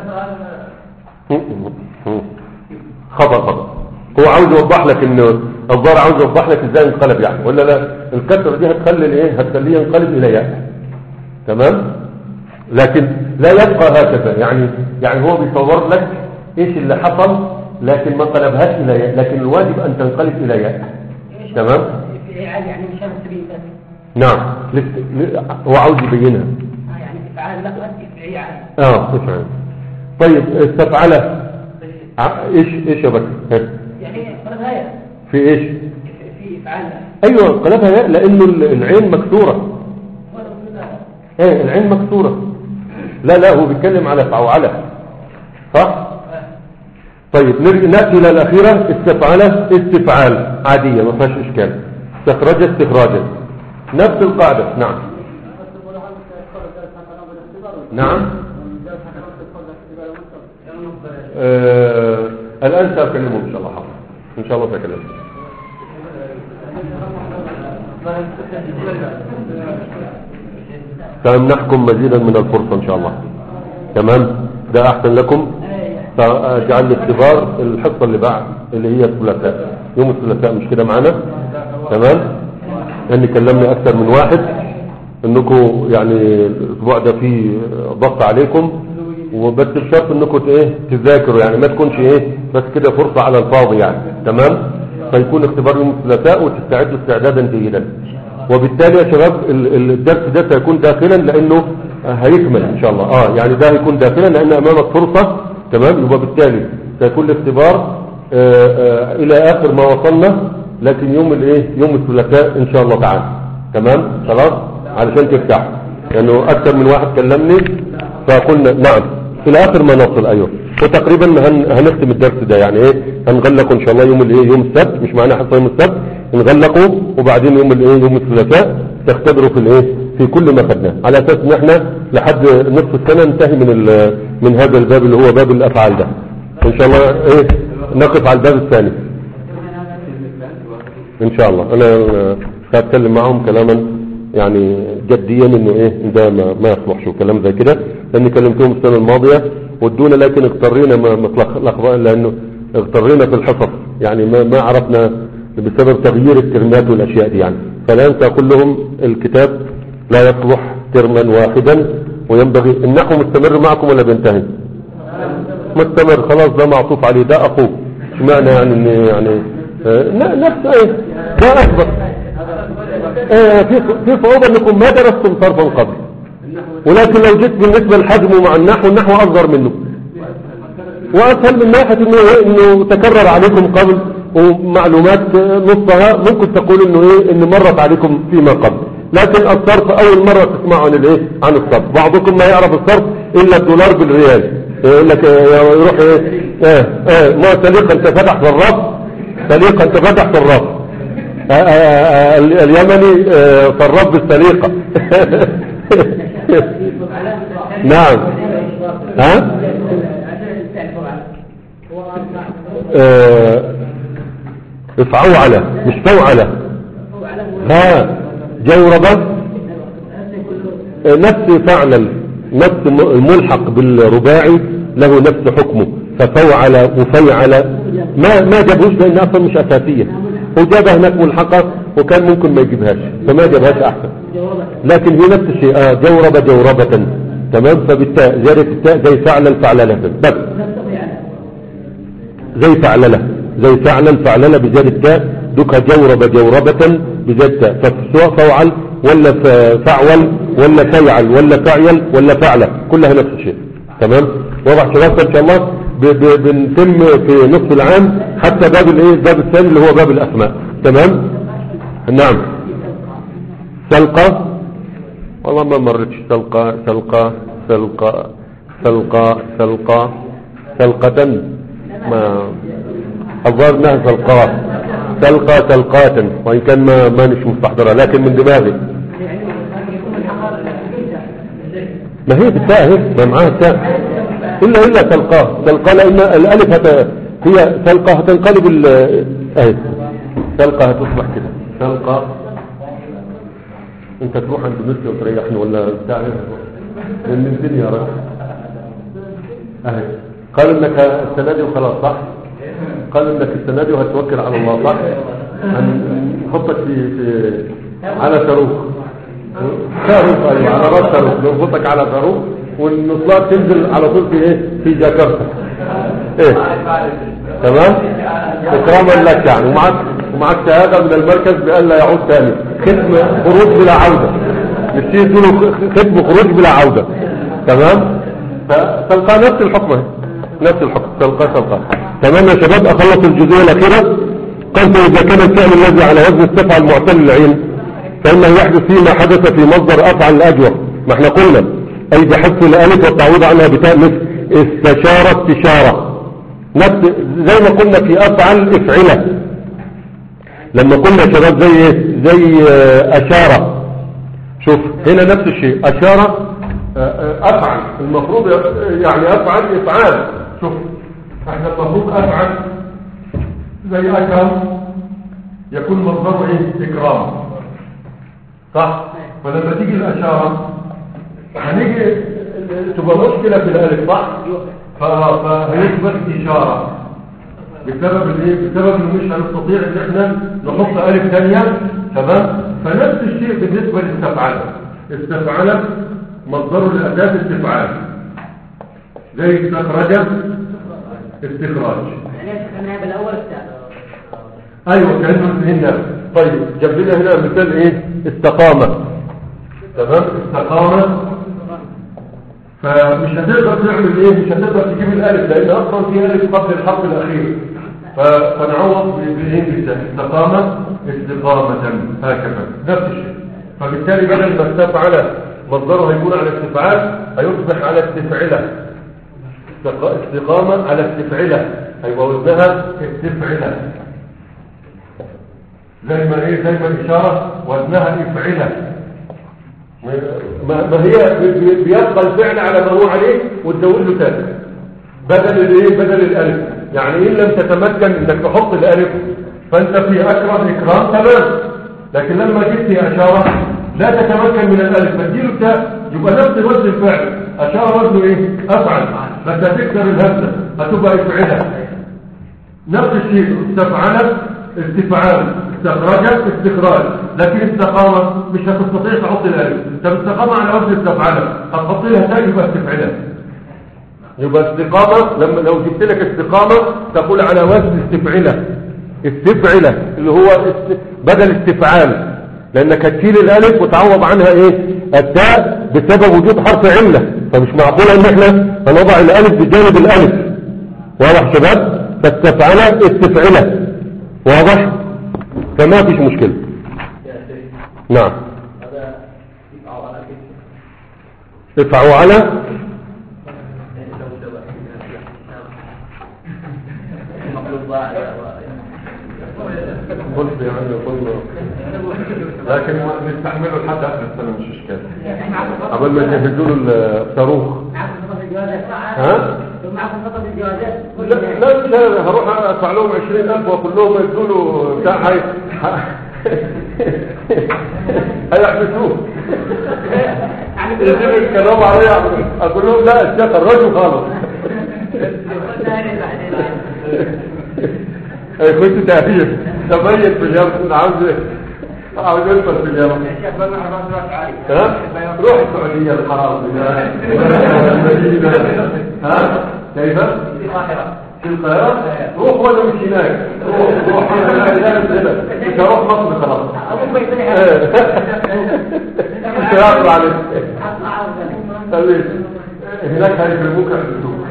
خطأ خطأ هو عاوز يوضح لك انه الظاهر عاوز يوضح لك ازاي انقلب يعني ولا لا الكسره دي هتخلي الايه هتخليه ينقلب الى ياء تمام لكن لا يبقى هكذا يعني يعني هو بيصور لك ايش اللي حصل لكن ما قلبهاش الى ياء لكن الواجب ان تنقلب الى ياء تمام افعال يعني مش هذا السبيل بس نعم لست- ل- هو عاوز يبينها آه، يعني افعال لا افعال اه افعل طيب استفعله ع- ايش ايش يا بكر ها؟ يعني قلب هاي في ايش في افعال ايوه قلبها ياء لانه ال- العين مكسوره ولا كل ايه العين مكسوره لا لا هو بيتكلم على فعوعله صح طيب نرجع ناتي الى الاخيره استفعله استفعال عاديه ما فيهاش اشكال استخرج استخراجا نفس القاعده نعم نعم آه الان ساكلمه ان شاء الله حاضر ان شاء الله ساكلمه سأمنحكم مزيدا من الفرصة إن شاء الله تمام ده أحسن لكم فأجعل الاختبار الحصة اللي بعد اللي هي الثلاثاء يوم الثلاثاء مش كده معانا تمام لأني كلمني أكثر من واحد انكم يعني الاسبوع ده فيه ضغط عليكم وبس بشرط انكم ايه تذاكروا يعني ما تكونش ايه بس كده فرصة على الفاضي يعني تمام فيكون اختبار يوم الثلاثاء وتستعدوا استعدادا جيدا وبالتالي يا شباب ال- ال- الدرس ده سيكون داخلا لانه هيكمل ان شاء الله اه يعني ده هيكون داخلا لان امامك فرصة تمام يبقى بالتالي سيكون الاختبار آه آه الى اخر ما وصلنا لكن يوم الايه يوم الثلاثاء ان شاء الله تعالى تمام خلاص علشان ترتاح لانه اكثر من واحد كلمني فقلنا نعم الى اخر ما نصل ايوه وتقريبا هن هنختم الدرس ده يعني ايه هنغلقه ان شاء الله يوم الايه يوم السبت مش معناه حصه يوم السبت نغلقه وبعدين يوم الايه يوم الثلاثاء تختبروا في الايه في كل ما خدناه على اساس ان احنا لحد نصف السنه ننتهي من ال- من هذا الباب اللي هو باب الافعال ده ان شاء الله ايه نقف على الباب الثاني ان شاء الله انا هتكلم معهم كلاما يعني جديا انه ايه ده ما, ما يصلحش وكلام زي كده لاني كلمتهم السنه الماضيه ودونا لكن اضطرينا ما مطلق لانه اضطرينا في الحصص يعني ما ما عرفنا بسبب تغيير الترمات والاشياء دي يعني فالان ساقول لهم الكتاب لا يصلح ترما واحدا وينبغي النحو مستمر معكم ولا بينتهي مستمر خلاص ده معطوف عليه ده اخوه اشمعنى يعني إن- يعني آه، ن- نفس ايه ده اكبر آه، في في صعوبة انكم ما درستم صرفا قبل ولكن لو جيت بالنسبة للحجم مع النحو النحو اصغر منه واسهل من ناحية انه إيه؟ انه تكرر عليكم قبل ومعلومات آه، نصها ممكن تقول انه ايه ان مرت عليكم فيما قبل لكن الصرف اول مرة تسمعوا عن الايه عن الصرف بعضكم ما يعرف الصرف الا الدولار بالريال يقول لك آه، يروح ايه اه اه ما سليقا انت فتح في الرف سليقا انت فتح في الرف آه، آه، آه، ال- اليمني آه، صرف بالسليقة نعم ها آه، افعوعلة مش فوعلة ها جوربة آه، نفس فعلا نفس م- الملحق بالرباعي له نفس حكمه ففوعل وفيعل ما ما جابوش لان اصلا مش اساسيه وجابها هناك ملحقه وكان ممكن ما يجيبهاش فما جابهاش احسن جوابك لكن هي نفس الشيء آه جورب جوربة تمام فبالتاء زيادة التاء زي فعل فعللة بس نستطيع أن زي فعللة زي فعلا فعللة بزيادة التاء دوكها جورب جوربة بزيادة التاء فسواء فوعل ولا ف- فعول ولا فيعل ولا فعيل ولا فعلة كلها نفس الشيء تمام واضح شباب ان شاء الله ب- ب- بنتم في نصف العام حتى باب الايه الباب الثاني اللي هو باب الاسماء تمام نعم سلقة والله ما مرتش سلقة سلقة سلقة سلقة سلقة سلقة ما الظاهر انها سلقات سلقة سلقات وان كان ما مانيش مستحضرها لكن من دماغي يعني يكون الحقائق ما هي بالتاء اهي ما معاها التاء الا الا سلقاه سلقاه لان الالف هت... هي سلقة هتنقلب ال اهي سلقة هتصبح كده سلقة انت تروح عند ميسي وتريحني ولا بتاع من الدنيا يا رجل اهي قالوا انك السنة دي وخلاص صح قالوا انك السنة دي وهتوكل على الله صح هنحطك في, في على صاروخ صاروخ ايوه على راس صاروخ نربطك على صاروخ والنصلات تنزل على طول في ايه في جاكرتا ايه تمام اكراما لك يعني ومعك ومعك شهاده من المركز بان لا يعود ثاني ختم خروج بلا عوده مش تيجي تقول له ختم خروج بلا عوده تمام فتلقى نفس الحكم اهي. نفس الحكم تلقى تلقى تمام يا شباب اخلص الجزئيه الاخيره قلت اذا كان الفعل الذي على وزن استفعل معتل العين فانه يحدث فيه ما حدث في مصدر افعل الاجوف ما احنا قلنا اي بحذف الالف والتعويض عنها بتاء مثل استشاره استشاره نفس زي ما قلنا في افعل افعله لما قلنا يا شباب زي ايه زي آه، اشاره شوف هنا نفس الشيء اشاره آه، آه، افعل المفروض ي- يعني افعل افعال شوف احنا المفروض افعل زي اكرم يكون مصدره ايه اكرام صح فلما تيجي الاشاره هنيجي تبقى مشكله في الالف صح ف- فهيثبت اشاره بسبب الايه بسبب انه مش هنستطيع ان احنا نحط الف ثانيه تمام فنفس الشيء بالنسبه لاستفعل استفعل مصدره الاساس استفعال زي استخرج استخراج يعني خلينا بالاول التاء ايوه كانه هنا طيب جاب لنا هنا مثال ايه استقامه تمام استقامه فمش هتقدر تعمل ايه مش هتقدر تجيب الالف لان اصلا في الف قبل الحرف الاخير ف- فنعوض بالايه استقامه استقامه هكذا نفس الشيء فبالتالي بدل ما استفعل مصدره هيكون على استفعال هيصبح على استفعله استق- استقامه على استفعله هيبقى وزنها استفعله زي ما ايه زي ما الاشاره وزنها افعله ما ما هي بي- بي- بيبقى الفعل على ما هو عليه وتزود له تاء بدل الايه بدل الالف يعني ان لم تتمكن انك تحط الالف فانت في اكرم اكرام تمام لكن لما جبت في اشاره لا تتمكن من الالف فتجيله تاء يبقى نفس وزن الفعل اشاره وزنه ايه افعل بس هتكسر الهمزه هتبقى افعله نفس الشيء استفعل استفعال استخرج استخراج لكن استقامة مش هتستطيع تحط الالف طب استقامة على وزن استفعل هتحط لها تاء يبقى استفعلها يبقى استقامة لما لو جبت لك استقامة تقول على وزن استفعلة استفعلة اللي هو است... بدل استفعال لانك هتشيل الالف وتعوض عنها ايه التاء بسبب وجود حرف علة فمش معقولة ان احنا هنضع الالف بجانب الالف واضح شباب فاستفعل استفعله واضح فما فيش مشكلة نعم ادفعوا على قلت يعني قلنا لكن نستحمله لحد اخر السنه مش اشكال قبل ما يجهزوا له الصاروخ معكم خطط الجوازات ها؟ معكم خطط الجوازات لا لا مش هذا هروح ادفع لهم 20000 واقول لهم يدوا له بتاع هي هيحبسوه يجيب الكلام عليا اقول لهم لا الشيخ الرجل خالص اي كنت تأثير تبين في اليوم كنت عاوز عاوز يدخل في اليمن الشيخ بن عباس راس علي ها روح السعودية الحرام المدينة ها كيف؟ في القاهرة في القاهرة روح ولا مش هناك روح روح هنا هنا انت روح مصر خلاص أبوك بيصيح مش هيعرض عليك خليك هناك هيكرموك عند السوق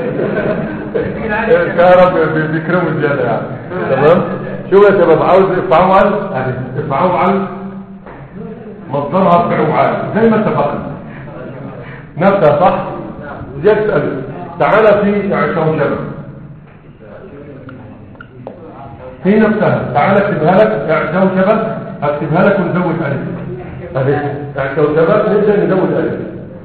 يا رب بيكرموا الزيادة يعني تمام شو يا شباب عاوز افعال يعني افعال مصدرها فعوال زي ما اتفقنا نفسها صح زيادة ألف تعالى في عشوشبة في نفسها تعالى اكتبها لك عشوشبة اكتبها لك ونزود ألف اهي عشوشبة نبدأ نزود ألف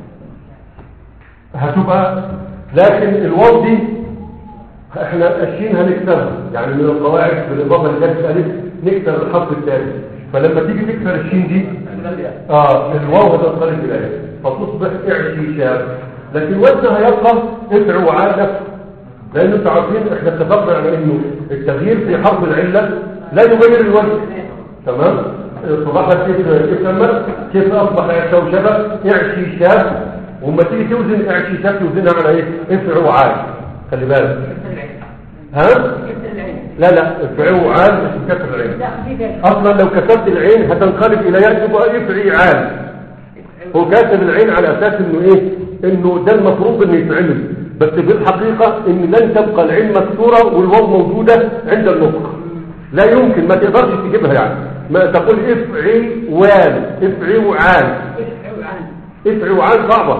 هتبقى لكن الواو دي احنا الشين هنكسرها يعني من القواعد بالاضافه لجلس الف نكسر الحرف الثاني فلما تيجي تكسر الشين دي اه الواو هتنقلب الى ايه فتصبح اعشيشات لكن وزنها يبقى افع وعال نفسه لان انتوا عارفين احنا اتفقنا على انه التغيير في حرف العله لا يغير الوزن تمام صباحا كيف كيف لما كيف اصبح شوشبه اعشيشات وما تيجي توزن اعشيشات توزنها على ايه افع وعال خلي بالك ها لا لا افعوا عال مش بكسر العين اصلا لو كسرت العين هتنقلب الى ياء تبقى افعي عال هو كاتب العين على اساس انه ايه انه ده المفروض انه يتعمل بس بالحقيقة ان لن تبقى العين مكسورة والواو موجودة عند النطق لا يمكن ما تقدرش تجيبها يعني ما تقول افعي وال افعي وعال افعي وعال صعبة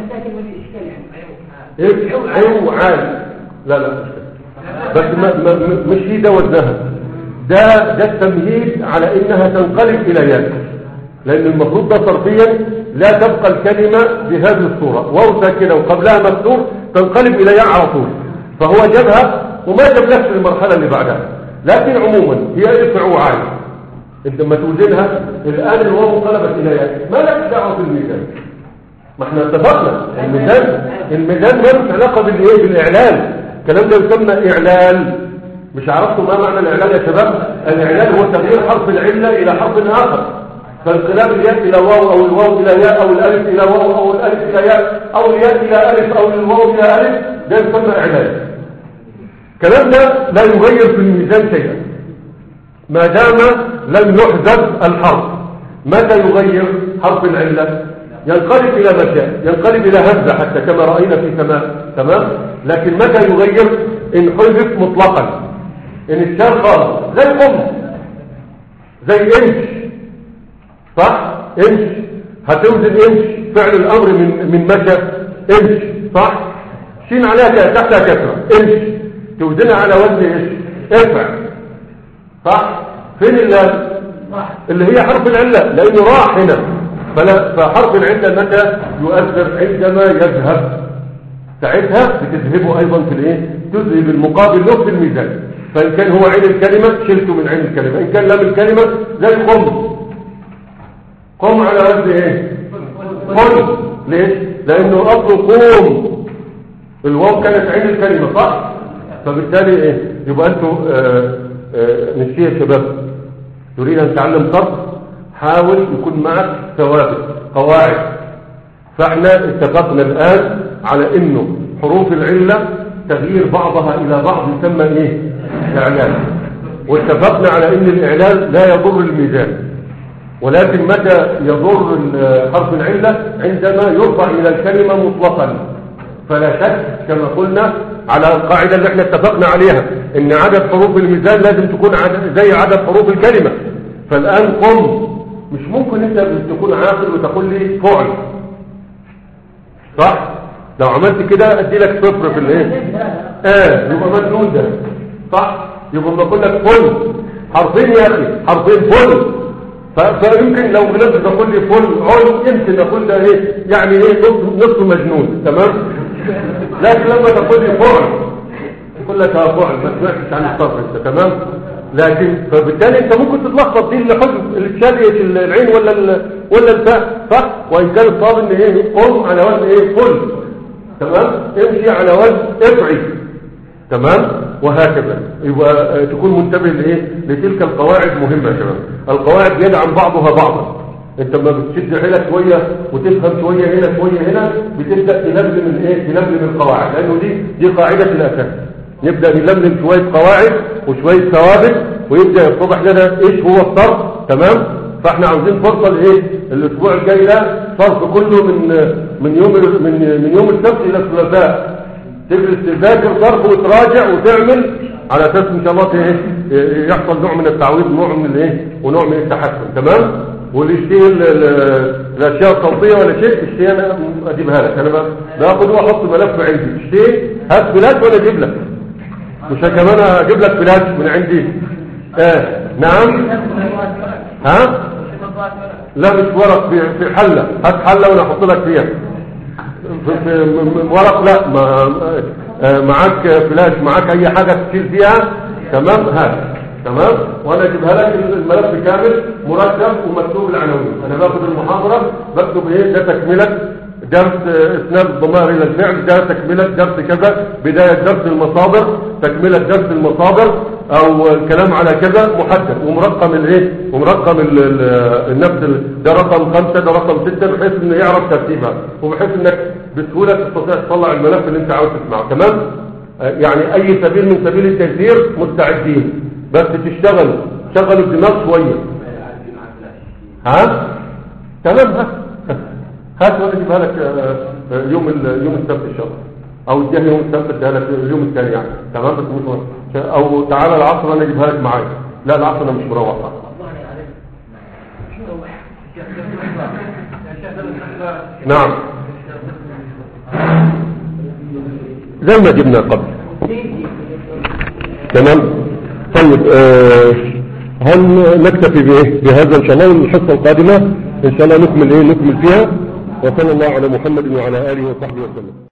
افعي وعال لا لا بس ما ما مش هي ده وزنها ده ده التمهيد على انها تنقلب الى ياء لان المفروض ده صرفيا لا تبقى الكلمة بهذه الصورة واو ساكنة وقبلها مفتوح تنقلب الى ياء على طول فهو جابها وما جاب نفس المرحلة اللي بعدها لكن عموما هي افع وعال انت لما توزنها الان الواو انقلبت الى ياء ما لك دعوه بالميزان ما احنا اتفقنا الميزان الميزان ملوش علاقه بالايه بالاعلان الكلام ده يسمى اعلال مش عرفتوا ما معنى الاعلال يا شباب الاعلال هو تغيير حرف العله الى حرف اخر فانقلاب الياء الى واو او الواو الى ياء او الالف الى واو او الالف الى ياء او الياء الى الف او الواو الى الف ده يسمى اعلال الكلام ده لا يغير في الميزان شيئا ما دام لم يحذف الحرف متى يغير حرف العله ينقلب إلى مشاء ينقلب إلى همزة حتى كما رأينا في سماء تمام لكن متى يغير إن حذف مطلقا إن الشار خالص زي قم زي إنش صح إنش هتوزن إنش فعل الأمر من من مشى إنش صح شين عليها تحتها كسرة إنش توزنها على وزن إيش ارفع صح فين اللام اللي هي حرف العلة لأنه راح هنا فلا فحرف العلة متى يؤثر عندما يذهب ساعتها بتذهبه ايضا في الايه تذهب المقابل له في الميزان فان كان هو عين الكلمة شلته من عين الكلمة ان كان لام الكلمة زي قم قم على وزن ايه قم ليش لانه اصله قوم الواو كانت عين الكلمة صح فبالتالي ايه يبقى انتوا آه آه نشيه يا شباب تريد ان تعلم صرف حاول يكون معك ثوابت قواعد فاحنا اتفقنا الآن على انه حروف العلة تغيير بعضها الى بعض يسمى ايه اعلان واتفقنا على ان الاعلان لا يضر الميزان ولكن متى يضر حرف العلة عندما يرفع الى الكلمة مطلقا فلا شك كما قلنا على القاعدة اللي احنا اتفقنا عليها ان عدد حروف الميزان لازم تكون عدد زي عدد حروف الكلمة فالآن قم مش ممكن انت تكون عاقل وتقول لي فعل صح لو عملت كده ادي لك صفر في الايه اه يبقى مجنون ده صح يبقى بقول لك فل حرفين يا اخي حرفين فل فيمكن لو غلطت تقول لي فل عل يمكن اقول ده ايه يعني ايه نص نص مجنون تمام لكن لما تقول لي فعل يقول لك اه فعل ما سمعتش عن الصرف انت تمام لكن فبالتالي انت ممكن تتلخبط دي اللي حجم الشادية العين ولا ال... ولا الفاء صح وان كان الصاد ان ايه قم على وزن ايه فل تمام امشي على وزن افعي تمام وهكذا يبقى آه، تكون منتبه لايه لتلك القواعد مهمه يا شباب القواعد يدعم بعضها بعضا انت لما بتشد حيلك شويه وتفهم شويه هنا شويه هنا بتبدا تلملم الايه تلملم القواعد لانه دي دي قاعده الاساس نبدا نلملم شويه قواعد وشويه ثوابت ويبدا يتضح لنا ايش هو الصرف تمام فاحنا عاوزين فرصه لايه الاسبوع الجاي ده صرف كله من من يوم من من يوم السبت الى الثلاثاء تجلس تذاكر صرف وتراجع وتعمل على اساس ان شاء الله ايه يحصل نوع من التعويض نوع من الايه ونوع من التحسن تمام والاشتي ال- ال- الاشياء الصوتيه ولا شيء اشتي انا اجيبها لك انا ب- باخد واحط ملف عندي اشتي هات فلاش وانا اجيب لك مش كمان اجيب لك فلاش من عندي اه نعم ها لا مش ورق في في حله هات حله وانا احط لك فيها في في م- م- ورق لا ما آه، معاك فلاش معاك اي حاجه تشيل فيها تمام هات تمام وانا اجيبها لك الملف كامل مرتب ومكتوب العناوين انا باخد المحاضره بكتب ايه ده تكمله درس آه، اسناد الضمائر الى الفعل ده تكمله درس كذا بدايه درس المصادر تكمله درس المصادر او الكلام على كذا محدد ومرقم الايه ومرقم ال- ال- النفس ال- ده رقم خمسة ده رقم ستة بحيث انه يعرف ترتيبها وبحيث انك بسهولة تستطيع تطلع الملف اللي انت عاوز تسمعه تمام آه، يعني اي سبيل من سبيل التيسير مستعدين بس تشتغلوا شغلوا الدماغ شوية ها تمام هات هات وانا اجيبها لك آه، آه، يوم ال- يوم السبت ان شاء الله او اديها يوم السبت اديها لك اليوم الثاني يعني تمام بس مش او تعالى العصر انا اجيبها لك معايا لا العصر انا مش مروح صح. نعم زي ما جبنا قبل تمام طيب آه هل نكتفي بايه بهذا ان شاء الله والحصه القادمه ان شاء الله نكمل ايه نكمل فيها وصلى الله على محمد وعلى اله وصحبه وسلم